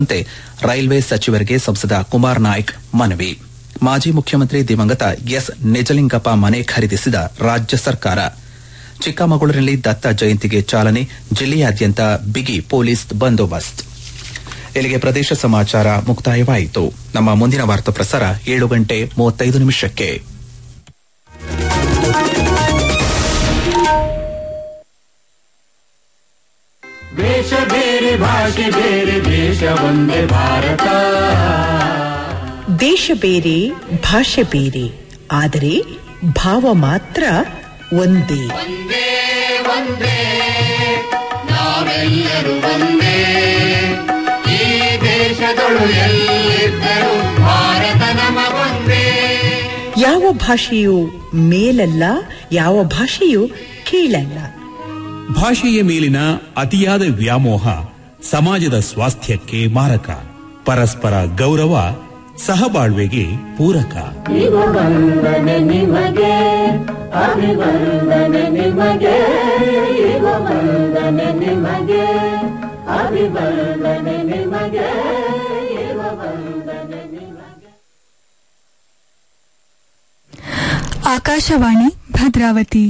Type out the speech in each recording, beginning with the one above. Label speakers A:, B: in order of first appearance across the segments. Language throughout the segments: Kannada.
A: ಅಂತೆ ರೈಲ್ವೆ ಸಚಿವರಿಗೆ ಸಂಸದ ಕುಮಾರ್ ನಾಯ್ಕ್ ಮನವಿ ಮಾಜಿ ಮುಖ್ಯಮಂತ್ರಿ ದಿವಂಗತ ಎಸ್ ನಿಜಲಿಂಗಪ್ಪ ಮನೆ ಖರೀದಿಸಿದ ರಾಜ್ಯ ಸರ್ಕಾರ ಚಿಕ್ಕಮಗಳೂರಿನಲ್ಲಿ ದತ್ತ ಜಯಂತಿಗೆ ಚಾಲನೆ ಜಿಲ್ಲೆಯಾದ್ಯಂತ ಬಿಗಿ ಪೊಲೀಸ್ ಬಂದೋಬಸ್ತ್ ಇಲ್ಲಿಗೆ ಪ್ರದೇಶ ಸಮಾಚಾರ ಮುಕ್ತಾಯವಾಯಿತು ನಮ್ಮ ಮುಂದಿನ ವಾರ್ತಾ ಪ್ರಸಾರ ಏಳು ಗಂಟೆ ಮೂವತ್ತೈದು ನಿಮಿಷಕ್ಕೆ
B: ವೇಷ ಬೇರೆ ಭಾಷೆ ಬೇರೆ ದೇಶ ಒಂದೇ ಭಾರತ
C: ದೇಶ ಬೇರೆ ಭಾಷೆ ಬೇರೆ ಆದರೆ ಭಾವ ಮಾತ್ರ ಒಂದೇ
B: ಒಂದೇ ಒಂದೇ ನಾವೆಲ್ಲರೂ ಒಂದೇ ಈ ದೇಶಗಳು ಎಲ್ಲಿದ್ದರೂ ಭಾರತ ನಮಗೊಂದೇ
C: ಯಾವ ಭಾಷೆಯು ಮೇಲಲ್ಲ ಯಾವ ಭಾಷೆಯು ಕೀಳಲ್ಲ
D: ಭಾಷೆಯ ಮೇಲಿನ ಅತಿಯಾದ ವ್ಯಾಮೋಹ ಸಮಾಜದ ಸ್ವಾಸ್ಥ್ಯಕ್ಕೆ ಮಾರಕ ಪರಸ್ಪರ ಗೌರವ ಸಹಬಾಳ್ವೆಗೆ ಪೂರಕ
B: ವಂದನೆ ನಿಮಗೆ ಅಭಿವಂದನೆ ನಿಮಗೆ ವಂದನೆ ನಿಮಗೆ ಅಭಿವಂದನೆ ನಿಮಗೆ ವಂದನೆ ನಿಮಗೆ
E: ಆಕಾಶವಾಣಿ ಭದ್ರಾವತಿ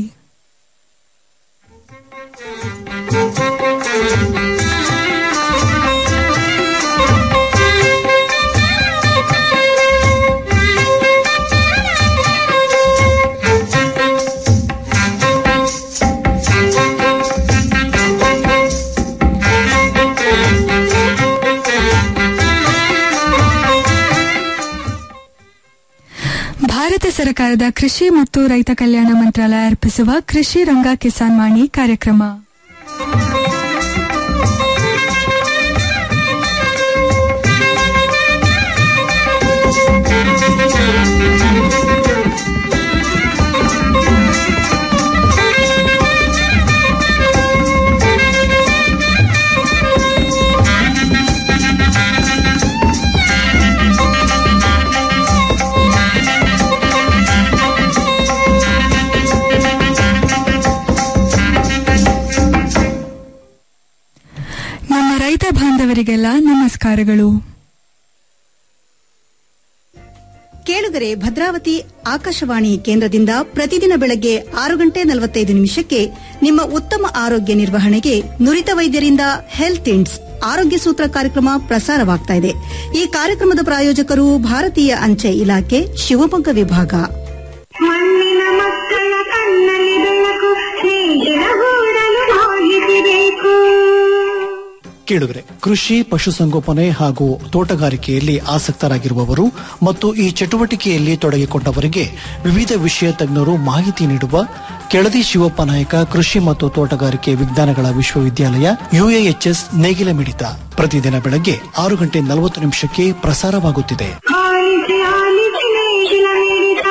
E: ಭಾರತ ಸರ್ಕಾರದ ಕೃಷಿ ಮತ್ತು ರೈತ ಕಲ್ಯಾಣ ಮಂತ್ರಾಲಯ ಅರ್ಪಿಸುವ ಕೃಷಿ ರಂಗ ಕಿಸಾನ್ ವಾಣಿ ಕಾರ್ಯಕ್ರಮ ನಮ್ಮ ರೈತ ಬಾಂಧವರಿಗೆಲ್ಲ ನಮಸ್ಕಾರಗಳು
F: ಕೇಳುಗರೆ ಭದ್ರಾವತಿ ಆಕಾಶವಾಣಿ ಕೇಂದ್ರದಿಂದ ಪ್ರತಿದಿನ ಬೆಳಗ್ಗೆ ಆರು ಗಂಟೆ ನಲವತ್ತೈದು ನಿಮಿಷಕ್ಕೆ ನಿಮ್ಮ ಉತ್ತಮ ಆರೋಗ್ಯ ನಿರ್ವಹಣೆಗೆ ನುರಿತ ವೈದ್ಯರಿಂದ ಹೆಲ್ತ್ ಇಂಡ್ಸ್ ಆರೋಗ್ಯ ಸೂತ್ರ ಕಾರ್ಯಕ್ರಮ ಪ್ರಸಾರವಾಗ್ತಾ ಇದೆ ಈ ಕಾರ್ಯಕ್ರಮದ ಪ್ರಾಯೋಜಕರು ಭಾರತೀಯ ಅಂಚೆ ಇಲಾಖೆ ಶಿವಮೊಗ್ಗ ವಿಭಾಗ
G: ಮಣ್ಣಿನ ಮಕ್ಕಳ ಕಣ್ಣಲ್ಲಿ ಬೆಳಕು ಸ್ನೇಹಿತರ ಗೂಡಲು ಹೋಗಿಸಬೇಕು
H: ಕೇಳುಗರೆ ಕೃಷಿ ಪಶುಸಂಗೋಪನೆ ಹಾಗೂ ತೋಟಗಾರಿಕೆಯಲ್ಲಿ ಆಸಕ್ತರಾಗಿರುವವರು ಮತ್ತು ಈ ಚಟುವಟಿಕೆಯಲ್ಲಿ ತೊಡಗಿಕೊಂಡವರಿಗೆ ವಿವಿಧ ವಿಷಯ ತಜ್ಞರು ಮಾಹಿತಿ ನೀಡುವ ಕೆಳದಿ ಶಿವಪ್ಪ ನಾಯಕ ಕೃಷಿ ಮತ್ತು ತೋಟಗಾರಿಕೆ ವಿಜ್ಞಾನಗಳ ವಿಶ್ವವಿದ್ಯಾಲಯ ಯುಎಎಚ್ಎಸ್ ನೇಗಿಲ ಮಿಡಿತ ಪ್ರತಿದಿನ ಬೆಳಗ್ಗೆ ಆರು ಗಂಟೆ ನಲವತ್ತು ನಿಮಿಷಕ್ಕೆ ಪ್ರಸಾರವಾಗುತ್ತಿದೆ
G: ಆಲಿಸಿ ಆಲಿಸಿ ನೇಗಿಲ ನೀಡಿದ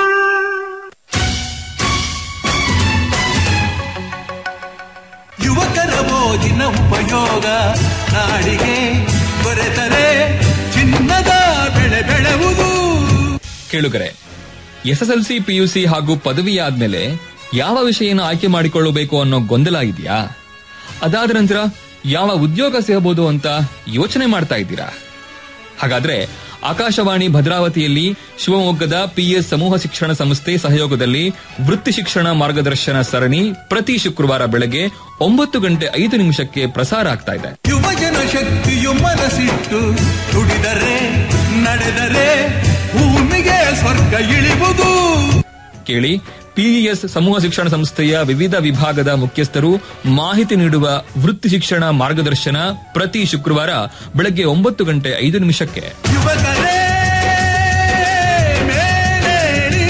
I: ಯುವಕರ ಓದಿನ ಉಪಯೋಗ ನಾಡಿಗೆ ದೊರೆತರೆ ಚಿನ್ನದ ಬೆಳೆ ಬೆಳೆವುದು
J: ಕೇಳುಗರೆ ಎಸ್ಎಸ್ಎಲ್ಸಿ ಪಿಯುಸಿ ಹಾಗೂ ಪದವಿ ಆದ್ಮೇಲೆ ಯಾವ ವಿಷಯನ ಆಯ್ಕೆ ಮಾಡಿಕೊಳ್ಳಬೇಕು ಅನ್ನೋ ಗೊಂದಲ ಇದೆಯಾ ಅದಾದ ನಂತರ ಯಾವ ಉದ್ಯೋಗ ಸಿಗಬಹುದು ಅಂತ ಯೋಚನೆ ಮಾಡ್ತಾ ಇದ್ದೀರಾ ಹಾಗಾದ್ರೆ ಆಕಾಶವಾಣಿ ಭದ್ರಾವತಿಯಲ್ಲಿ ಶಿವಮೊಗ್ಗದ ಪಿಎಸ್ ಸಮೂಹ ಶಿಕ್ಷಣ ಸಂಸ್ಥೆ ಸಹಯೋಗದಲ್ಲಿ ವೃತ್ತಿ ಶಿಕ್ಷಣ ಮಾರ್ಗದರ್ಶನ ಸರಣಿ ಪ್ರತಿ ಶುಕ್ರವಾರ ಬೆಳಗ್ಗೆ ಒಂಬತ್ತು ಗಂಟೆ ಐದು ನಿಮಿಷಕ್ಕೆ ಪ್ರಸಾರ ಆಗ್ತಾ ಇದೆ
I: ಯುವಜನ ಶಕ್ತಿಯು ಮನಸ್ಸಿಟ್ಟು ದುಡಿದರೆ ನಡೆದರೆ ಭೂಮಿಗೆ ಸ್ವರ್ಗ ಇಳಿವುದು
J: ಕೇಳಿ ಪಿಇಎಸ್ ಸಮೂಹ ಶಿಕ್ಷಣ ಸಂಸ್ಥೆಯ ವಿವಿಧ ವಿಭಾಗದ ಮುಖ್ಯಸ್ಥರು ಮಾಹಿತಿ ನೀಡುವ ವೃತ್ತಿ ಶಿಕ್ಷಣ ಮಾರ್ಗದರ್ಶನ ಪ್ರತಿ ಶುಕ್ರವಾರ ಬೆಳಗ್ಗೆ ಒಂಬತ್ತು ಗಂಟೆ ಐದು ನಿಮಿಷಕ್ಕೆ
I: ಯುವಕರೇ ಮೇಲೇಳಿ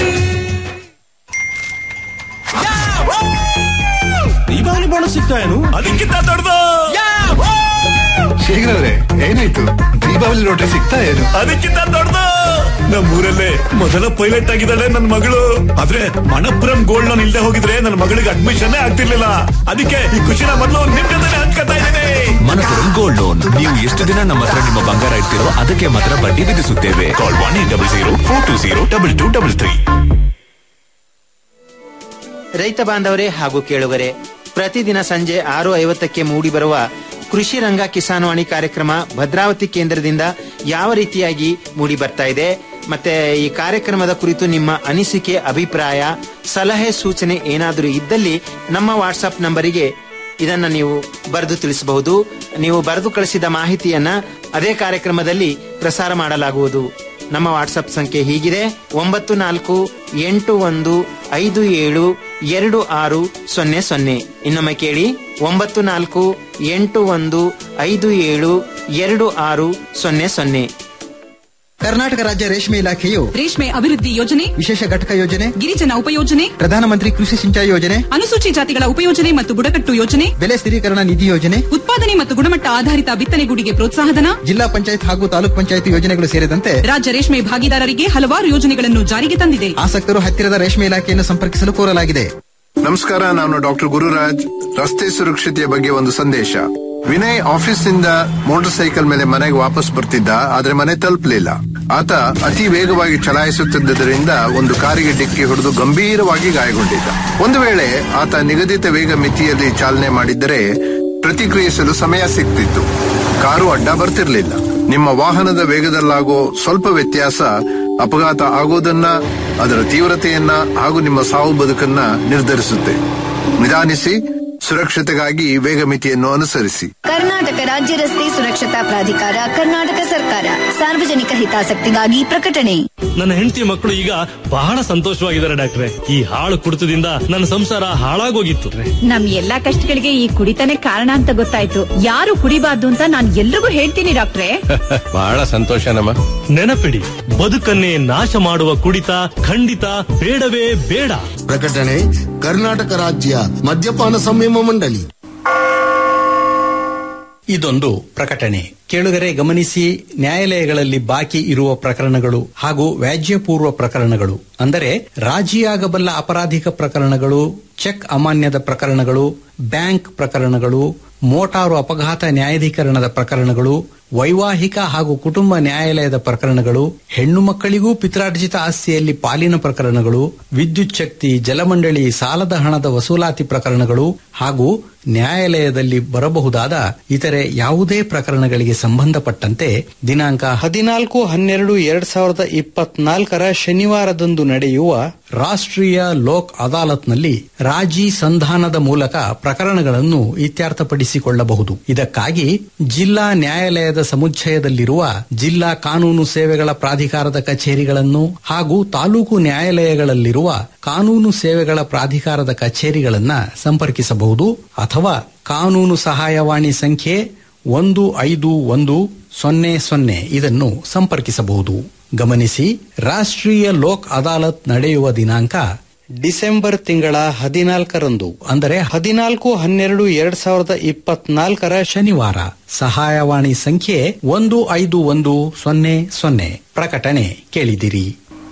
D: ದೀಪಾವಳಿ ಬೋನಸ್ ಸಿಗ್ತಾ ಏನು ಅದಕ್ಕಿಂತ ದೊಡ್ಡದು
K: ಶೇಖರವ್ರೆ ಏನಾಯ್ತು ದೀಪಾವಳಿ ರೋಟ್ರಿ ಸಿಗ್ತಾ ಏನು
D: ಅದಕ್ಕಿಂತ ದೊಡ್ಡದು ನಮ್ಮೂರಲ್ಲೇ ಮೊದಲ ಪೈಲಟ್ ಆಗಿದ್ದಾಳೆ ನನ್ನ ಮಗಳು ಆದ್ರೆ ಮಣಪುರಂ ಗೋಲ್ಡ್ ಲೋನ್ ಇಲ್ಲದೆ ಹೋಗಿದ್ರೆ ನನ್ನ ಮಗಳಿಗೆ ಅಡ್ಮಿಷನ್ ಆಗ್ತಿರ್ಲಿಲ್ಲ ಅದಕ್ಕೆ ಈ ಖುಷಿನ ಮೊದಲು ನಿಮ್ ಜೊತೆ ಹಂಚ್ಕೊತಾ ಇದ್ದೇನೆ
L: ಮನಪುರಂ ಗೋಲ್ಡ್ ಲೋನ್ ನೀವು ಎಷ್ಟು ದಿನ ನಮ್ಮ ಹತ್ರ ನಿಮ್ಮ ಬಂಗಾರ ಇಡ್ತೀರೋ ಅದಕ್ಕೆ ಮಾತ್ರ ಬಡ್ಡಿ ವಿಧಿಸುತ್ತೇವೆ call one eight double zero four two zero double two double three
M: ರೈತ ಬಾಂಧವರೇ ಹಾಗೂ ಕೇಳುಗರೆ ಪ್ರತಿದಿನ ಸಂಜೆ ಆರು ಐವತ್ತಕ್ಕೆ ಮೂಡಿಬರುವ ಕೃಷಿ ರಂಗ ಕಿಸಾನ್ವಾಣಿ ಕಾರ್ಯಕ್ರಮ ಭದ್ರಾವತಿ ಕೇಂದ್ರದಿಂದ ಯಾವ ರೀತಿಯಾಗಿ ಮೂಡಿ ಬರ್ತಾ ಇದೆ ಮತ್ತೆ ಈ ಕಾರ್ಯಕ್ರಮದ ಕುರಿತು ನಿಮ್ಮ ಅನಿಸಿಕೆ ಅಭಿಪ್ರಾಯ ಸಲಹೆ ಸೂಚನೆ ಏನಾದರೂ ಇದ್ದಲ್ಲಿ ನಮ್ಮ ವಾಟ್ಸ್ಆಪ್ ನಂಬರಿಗೆ ಇದನ್ನ ನೀವು ಬರೆದು ತಿಳಿಸಬಹುದು ನೀವು ಬರೆದು ಕಳಿಸಿದ ಮಾಹಿತಿಯನ್ನ ಅದೇ ಕಾರ್ಯಕ್ರಮದಲ್ಲಿ ಪ್ರಸಾರ ಮಾಡಲಾಗುವುದು ನಮ್ಮ ವಾಟ್ಸಪ್ ಸಂಖ್ಯೆ ಹೀಗಿದೆ ಒಂಬತ್ತು ನಾಲ್ಕು ಎಂಟು ಒಂದು ಐದು ಏಳು ಎರಡು ಆರು ಸೊನ್ನೆ ಸೊನ್ನೆ ಇನ್ನೊಮ್ಮೆ ಕೇಳಿ ಒಂಬತ್ತು ನಾಲ್ಕು ಎಂಟು ಒಂದು ಐದು ಏಳು ಎರಡು ಆರು ಸೊನ್ನೆ ಸೊನ್ನೆ
N: ಕರ್ನಾಟಕ ರಾಜ್ಯ ರೇಷ್ಮೆ ಇಲಾಖೆಯು
O: ರೇಷ್ಮೆ ಅಭಿವೃದ್ಧಿ ಯೋಜನೆ
N: ವಿಶೇಷ ಘಟಕ ಯೋಜನೆ
O: ಗಿರಿಜನ ಉಪಯೋಜನೆ
N: ಪ್ರಧಾನಮಂತ್ರಿ ಕೃಷಿ ಸಿಂಚಾಯಿ ಯೋಜನೆ
O: ಅನುಸೂಚಿ ಜಾತಿಗಳ ಉಪಯೋಜನೆ ಮತ್ತು ಬುಡಕಟ್ಟು ಯೋಜನೆ
N: ಬೆಲೆ ಸ್ಥಿರೀಕರಣ ನಿಧಿ ಯೋಜನೆ
O: ಉತ್ಪಾದನೆ ಮತ್ತು ಗುಣಮಟ್ಟ ಆಧಾರಿತ ಬಿತ್ತನೆಗೂಡಿಗೆ ಪ್ರೋತ್ಸಾಹಧನ
N: ಜಿಲ್ಲಾ ಪಂಚಾಯತ್ ಹಾಗೂ ತಾಲೂಕ್ ಪಂಚಾಯತ್ ಯೋಜನೆಗಳು ಸೇರಿದಂತೆ
O: ರಾಜ್ಯ ರೇಷ್ಮೆ ಭಾಗಿದಾರರಿಗೆ ಹಲವಾರು ಯೋಜನೆಗಳನ್ನು ಜಾರಿಗೆ ತಂದಿದೆ
N: ಆಸಕ್ತರು ಹತ್ತಿರದ ರೇಷ್ಮೆ ಇಲಾಖೆಯನ್ನು ಸಂಪರ್ಕಿಸಲು ಕೋರಲಾಗಿದೆ
K: ನಮಸ್ಕಾರ ನಾನು ಡಾಕ್ಟರ್ ಗುರುರಾಜ್ ರಸ್ತೆ ಸುರಕ್ಷತೆಯ ಬಗ್ಗೆ ಒಂದು ಸಂದೇಶ ವಿನಯ್ ಆಫೀಸ್ನಿಂದ ಮೋಟಾರ್ ಸೈಕಲ್ ಮೇಲೆ ಮನೆಗೆ ವಾಪಸ್ ಬರ್ತಿದ್ದ ಆದ್ರೆ ಮನೆ ತಲುಪಲಿಲ್ಲ ಆತ ಅತಿ ವೇಗವಾಗಿ ಚಲಾಯಿಸುತ್ತಿದ್ದರಿಂದ ಒಂದು ಕಾರಿಗೆ ಡಿಕ್ಕಿ ಹೊಡೆದು ಗಂಭೀರವಾಗಿ ಗಾಯಗೊಂಡಿದ್ದ ಒಂದು ವೇಳೆ ಆತ ನಿಗದಿತ ವೇಗ ಮಿತಿಯಲ್ಲಿ ಚಾಲನೆ ಮಾಡಿದ್ದರೆ ಪ್ರತಿಕ್ರಿಯಿಸಲು ಸಮಯ ಸಿಗ್ತಿತ್ತು ಕಾರು ಅಡ್ಡ ಬರ್ತಿರ್ಲಿಲ್ಲ ನಿಮ್ಮ ವಾಹನದ ವೇಗದಲ್ಲಾಗೋ ಸ್ವಲ್ಪ ವ್ಯತ್ಯಾಸ ಅಪಘಾತ ಆಗೋದನ್ನ ಅದರ ತೀವ್ರತೆಯನ್ನ ಹಾಗೂ ನಿಮ್ಮ ಸಾವು ಬದುಕನ್ನ ನಿರ್ಧರಿಸುತ್ತೆ ನಿಧಾನಿಸಿ ಸುರಕ್ಷತೆಗಾಗಿ ವೇಗ ಮಿತಿಯನ್ನು ಅನುಸರಿಸಿ
P: ಕರ್ನಾಟಕ ರಾಜ್ಯ ರಸ್ತೆ ಸುರಕ್ಷತಾ ಪ್ರಾಧಿಕಾರ ಕರ್ನಾಟಕ ಸರ್ಕಾರ ಸಾರ್ವಜನಿಕ ಹಿತಾಸಕ್ತಿಗಾಗಿ ಪ್ರಕಟಣೆ
Q: ನನ್ನ ಹೆಂಡತಿ ಮಕ್ಕಳು ಈಗ ಬಹಳ ಸಂತೋಷವಾಗಿದ್ದಾರೆ ಡಾಕ್ಟ್ರೆ ಈ ಹಾಳು ಕುಡಿತದಿಂದ ನನ್ನ ಸಂಸಾರ ಹಾಳಾಗೋಗಿತ್ತು
R: ನಮ್ ಎಲ್ಲಾ ಕಷ್ಟಗಳಿಗೆ ಈ ಕುಡಿತಾನೆ ಕಾರಣ ಅಂತ ಗೊತ್ತಾಯ್ತು ಯಾರು ಕುಡಿಬಾರ್ದು ಅಂತ ನಾನ್ ಎಲ್ರಿಗೂ ಹೇಳ್ತೀನಿ ಡಾಕ್ಟ್ರೆ
Q: ಬಹಳ ಸಂತೋಷ ನಮ್ಮ ನೆನಪಿಡಿ ಬದುಕನ್ನೇ ನಾಶ ಮಾಡುವ ಕುಡಿತ ಖಂಡಿತ ಬೇಡವೇ ಬೇಡ
S: ಪ್ರಕಟಣೆ ಕರ್ನಾಟಕ ರಾಜ್ಯ ಮದ್ಯಪಾನ ಸಂಯಮ ಮಂಡಳಿ
T: ಇದೊಂದು ಪ್ರಕಟಣೆ ಕೇಳುಗರೆ ಗಮನಿಸಿ ನ್ಯಾಯಾಲಯಗಳಲ್ಲಿ ಬಾಕಿ ಇರುವ ಪ್ರಕರಣಗಳು ಹಾಗೂ ವ್ಯಾಜ್ಯಪೂರ್ವ ಪ್ರಕರಣಗಳು ಅಂದರೆ ರಾಜಿಯಾಗಬಲ್ಲ ಅಪರಾಧಿಕ ಪ್ರಕರಣಗಳು ಚೆಕ್ ಅಮಾನ್ಯದ ಪ್ರಕರಣಗಳು ಬ್ಯಾಂಕ್ ಪ್ರಕರಣಗಳು ಮೋಟಾರು ಅಪಘಾತ ನ್ಯಾಯಾಧೀಕರಣದ ಪ್ರಕರಣಗಳು ವೈವಾಹಿಕ ಹಾಗೂ ಕುಟುಂಬ ನ್ಯಾಯಾಲಯದ ಪ್ರಕರಣಗಳು ಹೆಣ್ಣು ಮಕ್ಕಳಿಗೂ ಪಿತ್ರಾರ್ಜಿತ ಆಸ್ತಿಯಲ್ಲಿ ಪಾಲಿನ ಪ್ರಕರಣಗಳು ವಿದ್ಯುತ್ ಶಕ್ತಿ ಜಲಮಂಡಳಿ ಸಾಲದ ಹಣದ ವಸೂಲಾತಿ ಪ್ರಕರಣಗಳು ಹಾಗೂ ನ್ಯಾಯಾಲಯದಲ್ಲಿ ಬರಬಹುದಾದ ಇತರೆ ಯಾವುದೇ ಪ್ರಕರಣಗಳಿಗೆ ಸಂಬಂಧಪಟ್ಟಂತೆ ದಿನಾಂಕ ಹದಿನಾಲ್ಕು ಹನ್ನೆರಡು ಎರಡ್ ಸಾವಿರದ ಇಪ್ಪತ್ನಾಲ್ಕರ ಶನಿವಾರದಂದು ನಡೆಯುವ ರಾಷ್ಟ್ರೀಯ ಲೋಕ್ ಅದಾಲತ್ನಲ್ಲಿ ರಾಜಿ ಸಂಧಾನದ ಮೂಲಕ ಪ್ರಕರಣಗಳನ್ನು ಇತ್ಯರ್ಥಪಡಿಸಿಕೊಳ್ಳಬಹುದು ಇದಕ್ಕಾಗಿ ಜಿಲ್ಲಾ ನ್ಯಾಯಾಲಯದ ಸಮುಚ್ಚಯದಲ್ಲಿರುವ ಜಿಲ್ಲಾ ಕಾನೂನು ಸೇವೆಗಳ ಪ್ರಾಧಿಕಾರದ ಕಚೇರಿಗಳನ್ನು ಹಾಗೂ ತಾಲೂಕು ನ್ಯಾಯಾಲಯಗಳಲ್ಲಿರುವ ಕಾನೂನು ಸೇವೆಗಳ ಪ್ರಾಧಿಕಾರದ ಕಚೇರಿಗಳನ್ನ ಸಂಪರ್ಕಿಸಬಹುದು ಅಥವಾ ಕಾನೂನು ಸಹಾಯವಾಣಿ ಸಂಖ್ಯೆ ಒಂದು ಐದು ಒಂದು ಸೊನ್ನೆ ಸೊನ್ನೆ ಇದನ್ನು ಸಂಪರ್ಕಿಸಬಹುದು ಗಮನಿಸಿ ರಾಷ್ಟ್ರೀಯ ಲೋಕ್ ಅದಾಲತ್ ನಡೆಯುವ ದಿನಾಂಕ ಡಿಸೆಂಬರ್ ತಿಂಗಳ ಹದಿನಾಲ್ಕರಂದು ಅಂದರೆ ಹದಿನಾಲ್ಕು ಹನ್ನೆರಡು ಎರಡ್ ಸಾವಿರದ ಇಪ್ಪತ್ನಾಲ್ಕರ ಶನಿವಾರ ಸಹಾಯವಾಣಿ ಸಂಖ್ಯೆ ಒಂದು ಐದು ಒಂದು ಸೊನ್ನೆ ಸೊನ್ನೆ ಪ್ರಕಟಣೆ ಕೇಳಿದಿರಿ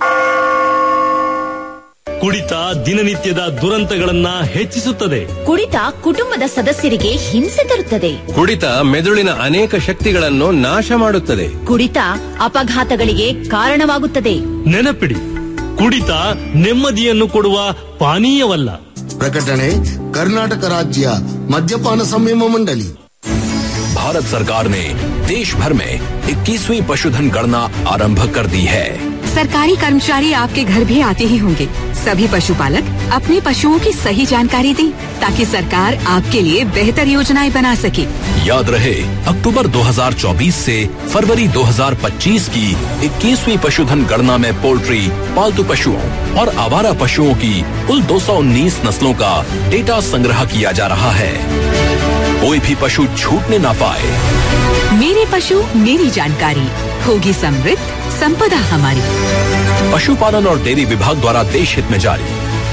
Q: ಕುಡಿತ ದಿನನಿತ್ಯದ ದುರಂತಗಳನ್ನ ಹೆಚ್ಚಿಸುತ್ತದೆ
R: ಕುಡಿತ ಕುಟುಂಬದ ಸದಸ್ಯರಿಗೆ ಹಿಂಸೆ ತರುತ್ತದೆ
U: ಕುಡಿತ ಮೆದುಳಿನ ಅನೇಕ ಶಕ್ತಿಗಳನ್ನು ನಾಶ ಮಾಡುತ್ತದೆ
R: ಕುಡಿತ ಅಪಘಾತಗಳಿಗೆ ಕಾರಣವಾಗುತ್ತದೆ
Q: ನೆನಪಿಡಿ ಕುಡಿತ ನೆಮ್ಮದಿಯನ್ನು ಕೊಡುವ ಪಾನೀಯವಲ್ಲ
S: ಪ್ರಕಟಣೆ ಕರ್ನಾಟಕ ರಾಜ್ಯ ಮದ್ಯಪಾನ ಸಂಯಮ ಮಂಡಳಿ
L: भारत सरकार ने देश भर में 21वीं पशुधन गणना आरंभ कर दी है
V: सरकारी कर्मचारी आपके घर भी आते ही होंगे सभी पशुपालक अपने पशुओं की सही जानकारी दें ताकि सरकार आपके लिए बेहतर योजनाएं बना सके
L: याद रहे अक्टूबर 2024 से फरवरी 2025 की 21वीं पशुधन गणना में पोल्ट्री पालतू पशुओं और आवारा पशुओं की कुल 219 नस्लों का डेटा संग्रह किया जा रहा है कोई भी पशु छूटने ना पाए
V: मेरे पशु मेरी जानकारी होगी समृद्ध संपदा हमारी
L: पशुपालन और डेयरी विभाग द्वारा देश हित में जारी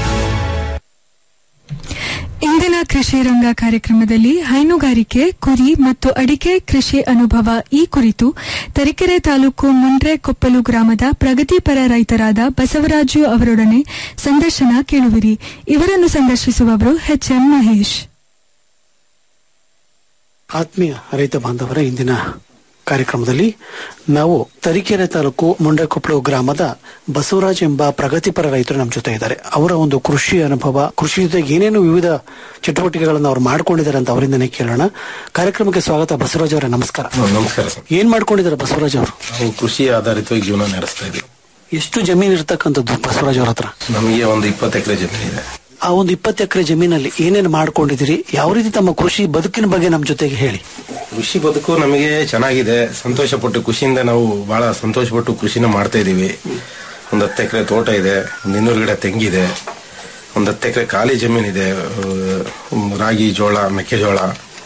E: ಇಂದಿನ ಕೃಷಿ ರಂಗ ಕಾರ್ಯಕ್ರಮದಲ್ಲಿ ಹೈನುಗಾರಿಕೆ ಕುರಿ ಮತ್ತು ಅಡಿಕೆ ಕೃಷಿ ಅನುಭವ ಈ ಕುರಿತು ತರೀಕೆರೆ ತಾಲೂಕು ಮುಂಡ್ರೆ ಕೊಪ್ಪಲು ಗ್ರಾಮದ ಪ್ರಗತಿಪರ ರೈತರಾದ ಬಸವರಾಜು ಅವರೊಡನೆ ಸಂದರ್ಶನ ಕೇಳುವಿರಿ ಇವರನ್ನು ಸಂದರ್ಶಿಸುವವರು ಎಚ್ ಎಂ ಮಹೇಶ್
H: ಆತ್ಮೀಯ ರೈತ ಬಾಂಧವರ ಇಂದಿನ ಕಾರ್ಯಕ್ರಮದಲ್ಲಿ ನಾವು ತರೀಕೆರೆ ತಾಲೂಕು ಮುಂಡಕೊಪ್ಪಳು ಗ್ರಾಮದ ಬಸವರಾಜ್ ಎಂಬ ಪ್ರಗತಿಪರ ರೈತರು ನಮ್ಮ ಜೊತೆ ಇದ್ದಾರೆ ಅವರ ಒಂದು ಕೃಷಿ ಅನುಭವ ಕೃಷಿ ಜೊತೆಗೆ ಏನೇನು ವಿವಿಧ ಚಟುವಟಿಕೆಗಳನ್ನು ಅವ್ರು ಮಾಡ್ಕೊಂಡಿದ್ದಾರೆ ಅಂತ ಅವರಿಂದನೇ ಕೇಳೋಣ ಕಾರ್ಯಕ್ರಮಕ್ಕೆ ಸ್ವಾಗತ ಬಸವರಾಜ್ ಅವರೇ ನಮಸ್ಕಾರ
A: ನಮಸ್ಕಾರ ಸರ್
H: ಏನ್ ಮಾಡ್ಕೊಂಡಿದ್ದಾರೆ ಬಸವರಾಜ್ ಅವರು
A: ನಾವು ಕೃಷಿ ಆಧಾರಿತವಾಗಿ ಜೀವನ ನಡೆಸ್ತಾ ಇದ್ದೀವಿ
H: ಎಷ್ಟು ಜಮೀನು ಇರ್ತಕ್ಕಂಥದ್ದು ಬಸವರಾಜ್ ಅವ್ರ ಹತ್ರ
A: ನಮಗೆ ಒಂದು ಇಪ್ಪತ್ತು ಎಕರೆ ಜಮೀನಿದೆ
H: ಆ ಒಂದು ಇಪ್ಪತ್ತು ಎಕರೆ ಜಮೀನಲ್ಲಿ ಏನೇನು ಮಾಡ್ಕೊಂಡಿದ್ದೀರಿ ಯಾವ ರೀತಿ ತಮ್ಮ ಕೃಷಿ ಬದುಕಿನ ಬಗ್ಗೆ ನಮ್ಮ ಜೊತೆಗೆ ಹೇಳಿ
A: ಕೃಷಿ ಬದುಕು ನಮಗೆ ಚೆನ್ನಾಗಿದೆ ಸಂತೋಷ ಪಟ್ಟು ಖುಷಿಯಿಂದ ನಾವು ಬಹಳ ಸಂತೋಷ ಪಟ್ಟು ಕೃಷಿನ ಮಾಡ್ತಾ ಇದೀವಿ ಒಂದು ಹತ್ತು ಎಕರೆ ತೋಟ ಇದೆ ಒಂದು ಇನ್ನೂರು ಗಿಡ ತೆಂಗಿದೆ ಒಂದು ಹತ್ತು ಎಕರೆ ಖಾಲಿ ಜಮೀನಿದೆ ಅಹ್, ರಾಗಿ ಜೋಳ ಮೆಕ್ಕೆಜೋಳ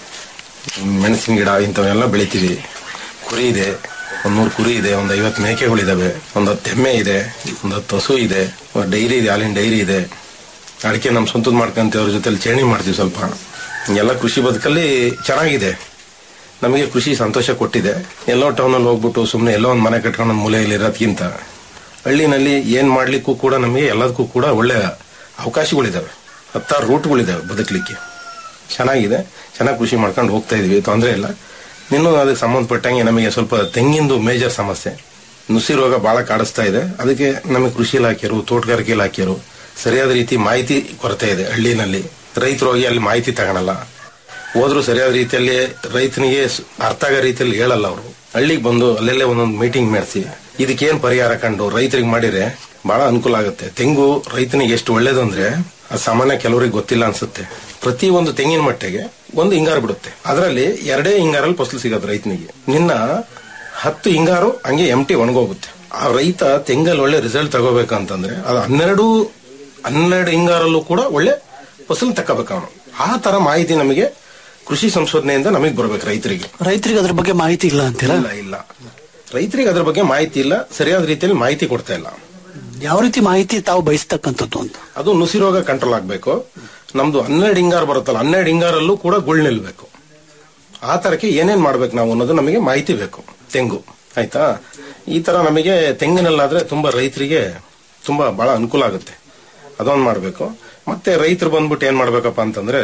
A: ಮೆಣಸಿನ ಗಿಡ ಇಂಥವನ್ನೆಲ್ಲ ಬೆಳಿತೀವಿ ಕುರಿ ಇದೆ ಒಂದು ನೂರು ಕುರಿ ಇದೆ ಒಂದು ಐವತ್ತು ಮೇಕೆಗಳಿದಾವೆ ಒಂದು ಹತ್ತು ಎಮ್ಮೆ ಇದೆ ಒಂದು ಹತ್ತು ಹಸು ಇದೆ ಒಂದು ಡೈರಿ ಇದೆ ಹಾಲಿನ ಡೈರಿ ಇದೆ ಅಡಿಕೆ ನಮ್ಮ ಸ್ವಂತದ ಮಾಡ್ಕೊಂತೀವಿ ಅವ್ರ ಜೊತೆಲಿ ಚೇಣಿ ಮಾಡ್ತೀವಿ ಸ್ವಲ್ಪ ಎಲ್ಲ ಕೃಷಿ ಬದುಕಲ್ಲಿ ಚೆನ್ನಾಗಿದೆ ನಮಗೆ ಕೃಷಿ ಸಂತೋಷ ಕೊಟ್ಟಿದೆ ಎಲ್ಲೋ ಟೌನಲ್ಲಿ ಹೋಗ್ಬಿಟ್ಟು ಸುಮ್ಮನೆ ಎಲ್ಲೋ ಒಂದು ಮನೆ ಕಟ್ಕೊಂಡು ಒಂದು ಮೂಲೆಯಲ್ಲಿ ಇರೋದ್ಕಿಂತ ಹಳ್ಳಿನಲ್ಲಿ ಏನ್ ಮಾಡ್ಲಿಕ್ಕೂ ಕೂಡ ನಮಗೆ ಎಲ್ಲದಕ್ಕೂ ಕೂಡ ಒಳ್ಳೆ ಅವಕಾಶಗಳಿದಾವೆ ಹತ್ತಾರು ರೂಟ್ಗಳಿದಾವೆ ಬದುಕಲಿಕ್ಕೆ ಚೆನ್ನಾಗಿದೆ ಚೆನ್ನಾಗಿ ಕೃಷಿ ಮಾಡ್ಕೊಂಡು ಹೋಗ್ತಾ ಇದೀವಿ ತೊಂದರೆ ಇಲ್ಲ ಇನ್ನು ಅದಕ್ಕೆ ಸಂಬಂಧಪಟ್ಟಂಗೆ ನಮಗೆ ಸ್ವಲ್ಪ ತೆಂಗಿಂದು ಮೇಜರ್ ಸಮಸ್ಯೆ ನುಸಿ ರೋಗ ಬಹಳ ಕಾಡಿಸ್ತಾ ಇದೆ ಅದಕ್ಕೆ ನಮಗೆ ಕೃಷಿ ಇಲಾಖೆಯರು ತೋಟಗಾರಿಕೆ ಇಲಾಖೆಯರು ಸರಿಯಾದ ರೀತಿ ಮಾಹಿತಿ ಕೊರತೆ ಇದೆ ಹಳ್ಳಿನಲ್ಲಿ ರೈತರು ಹೋಗಿ ಅಲ್ಲಿ ಮಾಹಿತಿ ತಗೊಳಲ್ಲ ಹೋದ್ರು ಸರಿಯಾದ ರೀತಿಯಲ್ಲಿ ರೈತನಿಗೆ ಸ್- ಅರ್ಥ ಆಗೋ ರೀತಿಯಲ್ಲಿ ಹೇಳಲ್ಲ ಅವರು ಹಳ್ಳಿಗೆ ಬಂದು ಅಲ್ಲೆಲ್ಲೇ ಒಂದೊಂದು ಮೀಟಿಂಗ್ ಮಾಡಿಸಿ ಇದಕ್ಕೇನ್ ಪರಿಹಾರ ಕಂಡು ರೈತರಿಗೆ ಮಾಡಿದ್ರೆ ಬಹಳ ಅನುಕೂಲ ಆಗುತ್ತೆ ತೆಂಗು ರೈತನಿಗೆ ಎಷ್ಟು ಒಳ್ಳೇದು ಅಂದ್ರೆ ಅದು ಸಾಮಾನ್ಯ ಕೆಲವರಿಗೆ ಗೊತ್ತಿಲ್ಲ ಅನ್ಸುತ್ತೆ ಪ್ರತಿ ಒಂದು ತೆಂಗಿನ ಮಟ್ಟೆಗೆ ಒಂದು ಹಿಂಗಾರು ಬಿಡುತ್ತೆ ಅದರಲ್ಲಿ ಎರಡೇ ಹಿಂಗಾರಲ್ಲಿ ಫಸಲು ಸಿಗೋದು ರೈತನಿಗೆ ನಿನ್ನ ಹತ್ತು ಹಿಂಗಾರು ಹಂಗೆ ಎಂಟಿ ಒಣಗೋಗುತ್ತೆ ಆ ರೈತ ತೆಂಗಲ್ಲಿ ಒಳ್ಳೆ ರಿಸಲ್ಟ್ ತಗೋಬೇಕಂತಂದ್ರೆ ಅದು ಹನ್ನೆರಡು ಹನ್ನೆರಡು ಹಿಂಗಾರಲ್ಲೂ ಕೂಡ ಒಳ್ಳೆ ಫಸಲು ತಗೋಬೇಕು ಅವನು ಆ ತರ ಮಾಹಿತಿ ನಮಗೆ ಕೃಷಿ ಸಂಶೋಧನೆಯಿಂದ ನಮಗೆ ಬರ್ಬೇಕು ರೈತರಿಗೆ
H: ರೈತರಿಗೆ ಅದ್ರ ಬಗ್ಗೆ ಮಾಹಿತಿ ಇಲ್ಲ ಅಂತೀರಾ
A: ಇಲ್ಲ ಇಲ್ಲ ರೈತರಿಗೆ ಅದ್ರ ಬಗ್ಗೆ ಮಾಹಿತಿ ಇಲ್ಲ ಸರಿಯಾದ ರೀತಿಯಲ್ಲಿ ಮಾಹಿತಿ ಕೊಡ್ತಾ ಇಲ್ಲ
H: ಯಾವ ರೀತಿ ಮಾಹಿತಿ ತಾವು ಬಯಸ್ತಕ್ಕಂಥದ್ದು ಅಂತ
A: ಅದು ನುಸಿ ರೋಗ ಕಂಟ್ರೋಲ್ ಆಗ್ಬೇಕು ನಮ್ದು ಹನ್ನೆರಡು ಹಿಂಗಾರು ಬರುತ್ತಲ್ಲ ಹನ್ನೆರಡು ಹಿಂಗಾರಲ್ಲೂ ಕೂಡ ಗುಳ್ ನಿಲ್ಬೇಕು ಆ ತರಕ್ಕೆ ಏನೇನ್ ಮಾಡ್ಬೇಕು ನಾವು ಅನ್ನೋದು ನಮಗೆ ಮಾಹಿತಿ ಬೇಕು ತೆಂಗು ಆಯ್ತಾ ಈ ತರ ನಮಗೆ ತೆಂಗಿನಲ್ಲಾದ್ರೆ ತುಂಬಾ ರೈತರಿಗೆ ತುಂಬಾ ಬಹಳ ಅನುಕೂಲ ಆಗುತ್ತೆ ಅದೊಂದು ಮಾಡ್ಬೇಕು ಮತ್ತೆ ರೈತರು ಬಂದ್ಬಿಟ್ಟು ಏನ್ ಮಾಡ್ಬೇಕಪ್ಪ ಅಂತಂದ್ರೆ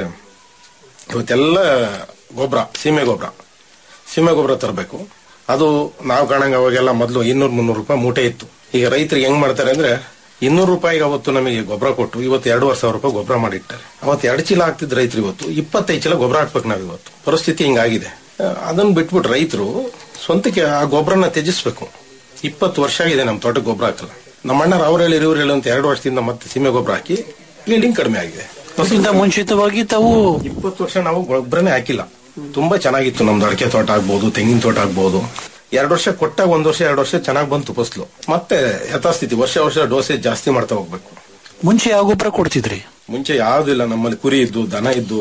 A: ಇವತ್ತೆಲ್ಲ ಗೊಬ್ಬರ ಸೀಮೆ ಗೊಬ್ಬರ ಸೀಮೆ ಗೊಬ್ಬರ ತರಬೇಕು ಅದು ನಾವು ಕಾಣಂಗ ಅವಾಗೆಲ್ಲ ಮೊದಲು ಇನ್ನೂರು ಮುನ್ನೂರು ರೂಪಾಯಿ ಮೂಟೆ ಇತ್ತು ಈಗ ರೈತರಿಗೆ ಹೆಂಗ್ ಮಾಡ್ತಾರೆ ಅಂದ್ರೆ ಇನ್ನೂರು ರೂಪಾಯಿಗೆ ಅವತ್ತು ನಮಗೆ ಗೊಬ್ಬರ ಕೊಟ್ಟು ಇವತ್ತು ಎರಡೂವರೆ ಸಾವಿರ ರೂಪಾಯಿ ಗೊಬ್ಬರ ಮಾಡಿಟ್ಟಾರೆ ಅವತ್ತು ಎರಡು ಚೀಲ ಹಾಕ್ತಿದ್ ರೈತರು ಇವತ್ತು ಇಪ್ಪತ್ತೈದು ಚೀಲ ಗೊಬ್ಬರ ಹಾಕ್ಬೇಕು ನಾವು ಇವತ್ತು ಪರಿಸ್ಥಿತಿ ಹಿಂಗಾಗಿದೆ ಆ, ಅದನ್ನ ಬಿಟ್ಬಿಟ್ಟು ರೈತರು ಸ್ವಂತಕ್ಕೆ ಆ ಗೊಬ್ಬರನ ತ್ಯಜಿಸ್ಬೇಕು ಇಪ್ಪತ್ತು ವರ್ಷ ಆಗಿದೆ ನಮ್ಮ ತೋಟಕ್ಕೆ ಗೊಬ್ಬರ ಹಾಕಲ್ಲ ನಮ್ಮ ಅಣ್ಣ ಅವ್ರು ಹೇಳಿ ಇವ್ರು ಹೇಳಿ ಅಂತ ಎರಡು ವರ್ಷದಿಂದ ಮತ್ತೆ ಸೀಮೆ ಗೊಬ್ಬರ ಹಾಕಿ ಈಲ್ಡಿಂಗ್ ಕಡಿಮೆ ಆಗಿದೆ
H: ಅದಕ್ಕಿಂತ ಮುಂಚಿತವಾಗಿ ತಾವು
A: ಇಪ್ಪತ್ತು ವರ್ಷ ನಾವು ಗೊಬ್ಬರನೇ ಹಾಕಿಲ್ಲ ತುಂಬಾ ಚೆನ್ನಾಗಿತ್ತು ನಮ್ದು ಅಡಕೆ ತೋಟ ಆಗ್ಬೋದು ತೆಂಗಿನ ತೋಟ ಆಗ್ಬೋದು ಎರಡು ವರ್ಷ ಕೊಟ್ಟಾಗ ಒಂದ್ ವರ್ಷ ಎರಡು ವರ್ಷ ಚೆನ್ನಾಗಿ ಬಂತು ಫಸಲು ಮತ್ತೆ ಯಥಾಸ್ಥಿತಿ ವರ್ಷ ವರ್ಷ ಡೋಸೇಜ್ ಜಾಸ್ತಿ ಮಾಡ್ತಾ ಹೋಗ್ಬೇಕು
H: ಮುಂಚೆ ಯಾವ ಗೊಬ್ಬರ ಕೊಡ್ತಿದ್ರಿ
A: ಮುಂಚೆ ಯಾವ್ದಿಲ್ಲ ನಮ್ಮಲ್ಲಿ ಕುರಿ ಇದ್ದು ದನ ಇದ್ದು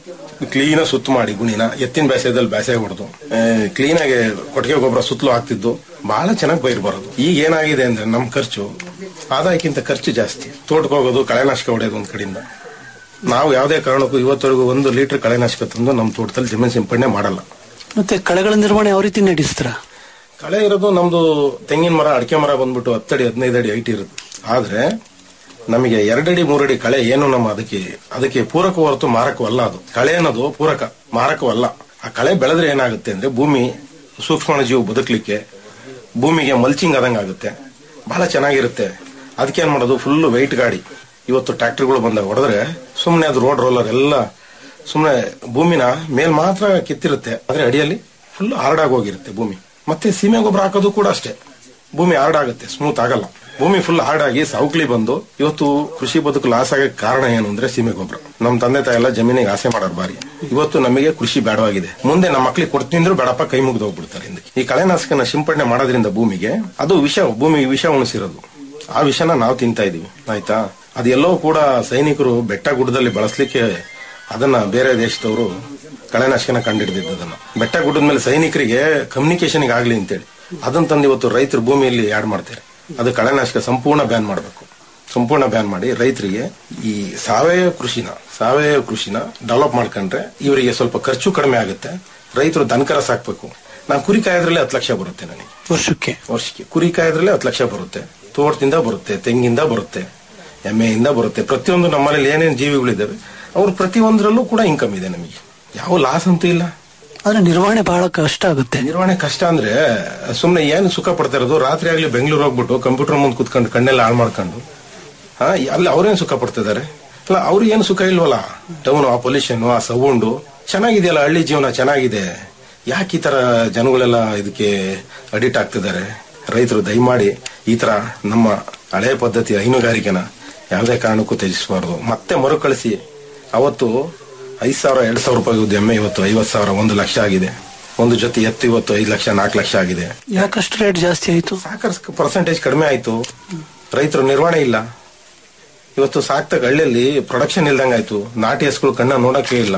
A: ಕ್ಲೀನ್ ಸುತ್ತ ಮಾಡಿ ಗುಣಿನ ಎತ್ತಿನ ಬೇಸಾಯದಲ್ಲಿ ಬೇಸಾಯ ಹೊಡೆದು ಕ್ಲೀನ್ ಆಗಿ ಕೊಟ್ಟಿಗೆ ಗೊಬ್ಬರ ಸುತ್ತಲೂ ಹಾಕ್ತಿದ್ದು ಬಹಳ ಚೆನ್ನಾಗಿ ಪೈರು ಬರೋದು ಈಗ ಏನಾಗಿದೆ ಅಂದ್ರೆ ನಮ್ ಖರ್ಚು ಆದಾಯಕ್ಕಿಂತ ಖರ್ಚು ಜಾಸ್ತಿ ತೋಟಕ್ಕೆ ಹೋಗೋದು ಕಳೆನಾಶಕ ಹೊಡೆಯೋದು ಒಂದ್ ಕಡೆಯಿಂದ ನಾವು ಯಾವುದೇ ಕಾರಣಕ್ಕೂ ಇವತ್ತವರೆಗೂ ಒಂದು ಲೀಟರ್ ಕಳೆನಾಶಕ ತಂದು ನಮ್ಮ ತೋಟದಲ್ಲಿ ಜಮೀನು ಸಿಂಪಡಣೆ ಮಾಡಲ್ಲ
H: ಮತ್ತೆ ಕಳೆಗಳ ನಿರ್ವಹಣೆ ಯಾವ ರೀತಿ ನಡೆಸ್ತೀರಾ
A: ಕಳೆ ಇರೋದು ನಮ್ದು ತೆಂಗಿನ ಮರ ಅಡಿಕೆ ಮರ ಬಂದ್ಬಿಟ್ಟು ಹತ್ತಡಿ ಹದಿನೈದು ಅಡಿ ಹೈಟ್ ಇರುತ್ತೆ ಆದ್ರೆ ನಮಗೆ ಎರಡಡಿ ಮೂರಡಿ ಕಳೆ ಏನು ನಮ್ಮ ಅದಕ್ಕೆ ಅದಕ್ಕೆ ಪೂರಕ ಹೊರತು ಮಾರಕವಲ್ಲ ಅದು ಕಳೆ ಅನ್ನೋದು ಪೂರಕ ಮಾರಕವಲ್ಲ ಆ ಕಳೆ ಬೆಳೆದ್ರೆ ಏನಾಗುತ್ತೆ ಅಂದ್ರೆ ಭೂಮಿ ಸೂಕ್ಷ್ಮ ಜೀವ ಬದುಕಲಿಕ್ಕೆ ಭೂಮಿಗೆ ಮಲ್ಚಿಂಗ್ ಆದಂಗೆ ಆಗುತ್ತೆ ಬಹಳ ಚೆನ್ನಾಗಿರುತ್ತೆ ಅದಕ್ಕೆ ಏನ್ ಮಾಡೋದು ಫುಲ್ ವೆಯ್ಟ್ ಗಾಡಿ ಇವತ್ತು ಟ್ರ್ಯಾಕ್ಟರ್ಗಳು ಬಂದಾಗ ಹೊಡೆದ್ರೆ ಸುಮ್ಮನೆ ಅದು ರೋಡ್ ರೋಲರ್ ಎಲ್ಲ ಸುಮ್ಮನೆ ಭೂಮಿನ ಮೇಲ್ ಮಾತ್ರ ಕಿತ್ತಿರುತ್ತೆ ಆದ್ರೆ ಅಡಿಯಲ್ಲಿ ಫುಲ್ ಹಾರ್ಡ್ ಆಗಿ ಹೋಗಿರುತ್ತೆ ಭೂಮಿ ಮತ್ತೆ ಸೀಮೆ ಗೊಬ್ಬರ ಹಾಕೋದು ಕೂಡ ಅಷ್ಟೇ ಭೂಮಿ ಹಾರ್ಡ್ ಆಗುತ್ತೆ ಸ್ಮೂತ್ ಆಗಲ್ಲ ಭೂಮಿ ಫುಲ್ ಹಾರ್ಡ್ ಆಗಿ ಸೌಕ್ಲಿ ಬಂದು ಇವತ್ತು ಕೃಷಿ ಬದುಕು ಲಾಸ್ ಆಗಕ್ಕೆ ಕಾರಣ ಏನು ಅಂದ್ರೆ ಸೀಮೆ ಗೊಬ್ಬರ ನಮ್ಮ ತಂದೆ ತಾಯಿ ಎಲ್ಲ ಜಮೀನಿಗೆ ಆಸೆ ಮಾಡೋರು ಬಾರಿ ಇವತ್ತು ನಮಗೆ ಕೃಷಿ ಬೇಡವಾಗಿದೆ ಮುಂದೆ ನಮ್ಮ ಮಕ್ಳಿಗೆ ಕೊಡ್ತಿಂದ್ರು ಬೇಡಪ್ಪ ಕೈ ಮುಗಿದು ಹೋಗ್ಬಿಡ್ತಾರೆ ಹಿಂದಕ್ಕೆ ಈ ಕಳೆನಾಶಕನ ಸಿಂಪಡಣೆ ಮಾಡೋದ್ರಿಂದ ಭೂಮಿಗೆ ಅದು ವಿಷ ಭೂಮಿ ವಿಷ ಉಣಿಸಿರೋದು ಆ ವಿಷನ ನಾವು ತಿಂತಾ ಇದೀವಿ ಆಯ್ತಾ ಅದೆಲ್ಲೋ ಕೂಡ ಸೈನಿಕರು ಬೆಟ್ಟ ಗುಡ್ಡದಲ್ಲಿ ಬಳಸಲಿಕ್ಕೆ ಅದನ್ನ ಬೇರೆ ದೇಶದವರು ಕಳೆನಾಶಕನ ಕಂಡಿಡಿದಿದ್ದು ಅದನ್ನ ಬೆಟ್ಟ ಗುಡ್ಡದ ಮೇಲೆ ಸೈನಿಕರಿಗೆ ಕಮ್ಯುನಿಕೇಶನ್ ಆಗ್ಲಿ ಅಂತೇಳಿ ಅದನ್ನ ತಂದು ಇವತ್ತು ರೈತರು ಭೂಮಿಯಲ್ಲಿ ಆಡ್ ಮಾಡ್ತಾರೆ ಅದು ಕಳೆನಾಶಕ ಸಂಪೂರ್ಣ ಬ್ಯಾನ್ ಮಾಡಬೇಕು ಸಂಪೂರ್ಣ ಬ್ಯಾನ್ ಮಾಡಿ ರೈತರಿಗೆ ಈ ಸಾವಯವ ಕೃಷಿನ ಸಾವಯವ ಕೃಷಿನ ಡೆವಲಪ್ ಮಾಡ್ಕೊಂಡ್ರೆ ಇವರಿಗೆ ಸ್ವಲ್ಪ ಖರ್ಚು ಕಡಿಮೆ ಆಗುತ್ತೆ ರೈತರು ದನಕರ ಸಾಕ್ಬೇಕು ನಾನು ಕುರಿ ಕಾಯೋದ್ರಲ್ಲಿ ಹತ್ತು ಲಕ್ಷ ಬರುತ್ತೆ ನನಗೆ
H: ವರ್ಷಕ್ಕೆ
A: ವರ್ಷಕ್ಕೆ ಕುರಿ ಕಾಯೋದ್ರಲ್ಲಿ ಹತ್ತು ಲಕ್ಷ ಬರುತ್ತೆ ತೋಟದಿಂದ ಬರುತ್ತೆ ತೆಂಗಿಂದ ಬರುತ್ತೆ ಎಮ್ಮೆಯಿಂದ ಬರುತ್ತೆ ಪ್ರತಿಯೊಂದು ನಮ್ಮನೇಲಿ ಏನೇನು ಜೀವಿಗಳಿದ್ದಾವೆ ಅವ್ರು ಪ್ರತಿಯೊಂದರಲ್ಲೂ ಕೂಡ ಇನ್ಕಮ್ ಇದೆ ನಮಗೆ ಯಾವ ಲಾಸ್ ಅಂತೂ ಇಲ್ಲ
H: ಆದ್ರೆ ನಿರ್ವಹಣೆ ಬಹಳ ಕಷ್ಟ ಆಗುತ್ತೆ
A: ನಿರ್ವಹಣೆ ಕಷ್ಟ ಅಂದ್ರೆ ಸುಮ್ನೆ ಏನು ಸುಖ ಪಡ್ತಾ ಇರೋದು ರಾತ್ರಿ ಆಗ್ಲಿ ಬೆಂಗಳೂರು ಹೋಗ್ಬಿಟ್ಟು ಕಂಪ್ಯೂಟರ್ ಮುಂದೆ ಕುತ್ಕೊಂಡು ಕಣ್ಣೆಲ್ಲ ಹಾಳು ಮಾಡ್ಕೊಂಡು ಹಾ ಅಲ್ಲಿ ಅವ್ರೇನ್ ಸುಖ ಪಡ್ತಿದ್ದಾರೆ ಅಲ್ಲ ಅವ್ರಿಗೆ ಏನು ಸುಖ ಇಲ್ವಲ್ಲ ಟೌನ್ ಆ ಪೊಲ್ಯೂಷನ್ ಆ ಸೌಂಡು ಚೆನ್ನಾಗಿದೆಯಲ್ಲ ಹಳ್ಳಿ ಜೀವನ ಚೆನ್ನಾಗಿದೆ ಯಾಕೆ ಈ ತರ ಜನಗಳೆಲ್ಲ ಇದಕ್ಕೆ ಅಡಿಕ್ಟ್ ಆಗ್ತಿದ್ದಾರೆ ರೈತರು ದಯಮಾಡಿ ಈ ತರ ನಮ್ಮ ಹಳೆ ಪದ್ಧತಿ ಹೈನುಗಾರಿಕೆನ ಯಾವುದೇ ಕಾರಣಕ್ಕೂ ತ್ಯಜಿಸಬಾರ್ದು ಮತ್ತೆ ಮರುಕಳಿಸಿ ಅವತ್ತು ಐದ್ ಸಾವಿರ ಎರಡ್ ಸಾವಿರ ರೂಪಾಯಿ ಇದ್ದ ಎಮ್ಮೆ ಇವತ್ತು ಐವತ್ ಸಾವಿರ ಒಂದು ಲಕ್ಷ ಆಗಿದೆ ಒಂದು ಜೊತೆ ಎತ್ತು ಇವತ್ತು ಐದು ಲಕ್ಷ ನಾಲ್ಕು ಲಕ್ಷ ಆಗಿದೆ
H: ಯಾಕಷ್ಟು ರೇಟ್ ಜಾಸ್ತಿ ಆಯ್ತು
A: ಸಾಕಷ್ಟು ಪರ್ಸೆಂಟೇಜ್ ಕಡಿಮೆ ಆಯ್ತು ರೈತರು ನಿರ್ವಹಣೆ ಇಲ್ಲ ಇವತ್ತು ಸಾಕ್ತಾಗ ಹಳ್ಳಿಯಲ್ಲಿ ಪ್ರೊಡಕ್ಷನ್ ಇಲ್ದಂಗಾಯ್ತು ನಾಟಿ ಹಸುಗಳು ಕಣ್ಣ ನೋಡಕ್ಕೆ ಇಲ್ಲ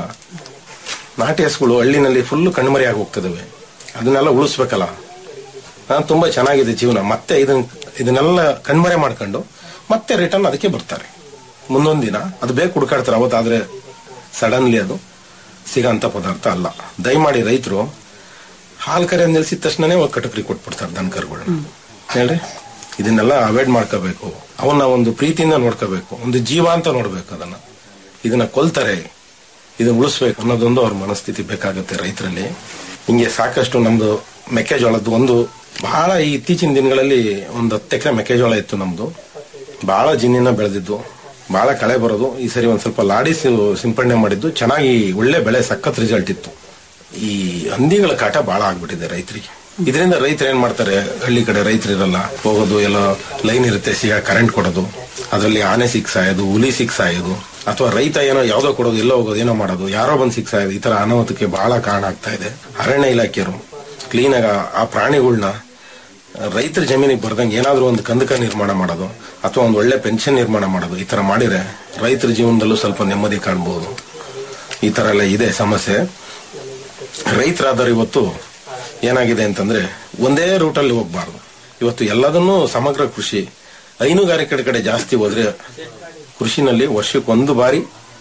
A: ನಾಟಿ ಹಸುಗಳು ಹಳ್ಳಿನಲ್ಲಿ ಫುಲ್ ಕಣ್ಮರಿ ಆಗಿ ಹೋಗ್ತದವೆ ಅದನ್ನೆಲ್ಲ ಉಳಿಸ್ಬೇಕಲ್ಲ ಆ, ತುಂಬಾ ಚೆನ್ನಾಗಿದೆ ಜೀವನ ಮತ್ತೆ ಇದನ್ ಇದನ್ನೆಲ್ಲ ಕಣ್ಮರೆ ಮಾಡ್ಕೊಂಡು ಮತ್ತೆ ರಿಟರ್ನ್ ಅದಕ್ಕೆ ಬರ್ತಾರೆ ಮುಂದೊಂದ್ ದಿನ ಅದು ಬೇಕು ಹುಡ್ಕಾಡ್ತಾರೆ ಅವತ್ತಾದ್ರೆ ಸಡನ್ಲಿ ಅದು ಸಿಗಂತ ಪದಾರ್ಥ ಅಲ್ಲ ದಯಮಾಡಿ ರೈತರು ಹಾಲ್ ಕರೆ ನಿಲ್ಸಿದ ತಕ್ಷಣನೇ ಒಂದು ಕಟಕ್ರಿ ಕೊಟ್ಬಿಡ್ತಾರೆ ದನ ಕರುಗಳನ್ನ ಹೇಳ್ರಿ ಇದನ್ನೆಲ್ಲ ಅವಾಯ್ಡ್ ಮಾಡ್ಕೋಬೇಕು ಅವನ್ನ ಒಂದು ಪ್ರೀತಿಯಿಂದ ನೋಡ್ಕೋಬೇಕು ಒಂದು ಜೀವ ಅಂತ ನೋಡ್ಬೇಕು ಅದನ್ನ ಇದನ್ನ ಕೊಲ್ತಾರೆ ಇದನ್ನ ಉಳಿಸ್ಬೇಕು ಅನ್ನೋದೊಂದು ಅವ್ರ ಮನಸ್ಥಿತಿ ಬೇಕಾಗುತ್ತೆ ರೈತರಲ್ಲಿ ಹಿಂಗೆ ಸಾಕಷ್ಟು ನಮ್ದು ಮೆಕ್ಕೆಜೋಳದ್ದು ಒಂದು ಬಹಳ ಈ ಇತ್ತೀಚಿನ ದಿನಗಳಲ್ಲಿ ಒಂದು ಹತ್ತು ಎಕರೆ ಮೆಕ್ಕೆಜೋಳ ಇತ್ತು ನಮ್ದು ಬಹಳ ಜಿನ್ನಿನ ಬೆಳೆದಿದ್ದು ಬಹಳ ಕಳೆ ಬರೋದು ಈ ಸರಿ ಒಂದ್ ಸ್ವಲ್ಪ ಲಾಡಿ ಸಿ- ಸಿಂಪಡಣೆ ಮಾಡಿದ್ದು ಚೆನ್ನಾಗಿ ಒಳ್ಳೆ ಬೆಳೆ ಸಖತ್ ರಿಸಲ್ಟ್ ಇತ್ತು ಈ ಹಂದಿಗಳ ಕಾಟ ಬಹಳ ಆಗ್ಬಿಟ್ಟಿದೆ ರೈತರಿಗೆ ಇದರಿಂದ ರೈತರು ಏನ್ ಮಾಡ್ತಾರೆ ಹಳ್ಳಿ ಕಡೆ ರೈತರಿರಲ್ಲ ಹೋಗೋದು ಎಲ್ಲ ಲೈನ್ ಇರುತ್ತೆ ಸಿಗ ಕರೆಂಟ್ ಕೊಡೋದು ಅದರಲ್ಲಿ ಆನೆ ಸಿಕ್ ಸಾಯೋದು ಹುಲಿ ಸಿಕ್ ಸಾಯೋದು ಅಥವಾ ರೈತ ಏನೋ ಯಾವ್ದೋ ಕೊಡೋದು ಎಲ್ಲೋ ಹೋಗೋದು ಏನೋ ಮಾಡೋದು ಯಾರೋ ಬಂದು ಸಿಕ್ ಸಾಯೋದು ಈ ತರ ಅನಾಹುತಕ್ಕೆ ಬಹಳ ಕಾರಣ ಆಗ್ತಾ ಇದೆ ಅರಣ್ಯ ಇಲಾಖೆಯವರು ಕ್ಲೀನಾಗ ಆ ಪ್ರಾಣಿಗಳನ್ನ ರೈತರ ಜಮೀನಿಗೆ ಬರ್ದಂಗೆ ಏನಾದ್ರೂ ಒಂದು ಕಂದಕ ನಿರ್ಮಾಣ ಮಾಡೋದು ಅಥವಾ ಒಂದು ಒಳ್ಳೆ ಪೆನ್ಷನ್ ನಿರ್ಮಾಣ ಮಾಡೋದು ಈ ತರ ಮಾಡಿದ್ರೆ ರೈತರ ಜೀವನದಲ್ಲೂ ಸ್ವಲ್ಪ ನೆಮ್ಮದಿ ಕಾಣ್ಬೋದು ಈ ತರ ಎಲ್ಲ ಇದೆ ಸಮಸ್ಯೆ ರೈತರಾದವರು ಇವತ್ತು ಏನಾಗಿದೆ ಅಂತಂದ್ರೆ ಒಂದೇ ರೂಟಲ್ಲಿ ಹೋಗ್ಬಾರ್ದು ಇವತ್ತು ಎಲ್ಲದನ್ನೂ ಸಮಗ್ರ ಕೃಷಿ ಹೈನುಗಾರಿಕೆ ಕಡೆ ಜಾಸ್ತಿ ಹೋದ್ರೆ ಕೃಷಿನಲ್ಲಿ ವರ್ಷಕ್ಕೆ ಒಂದು ಬಾರಿ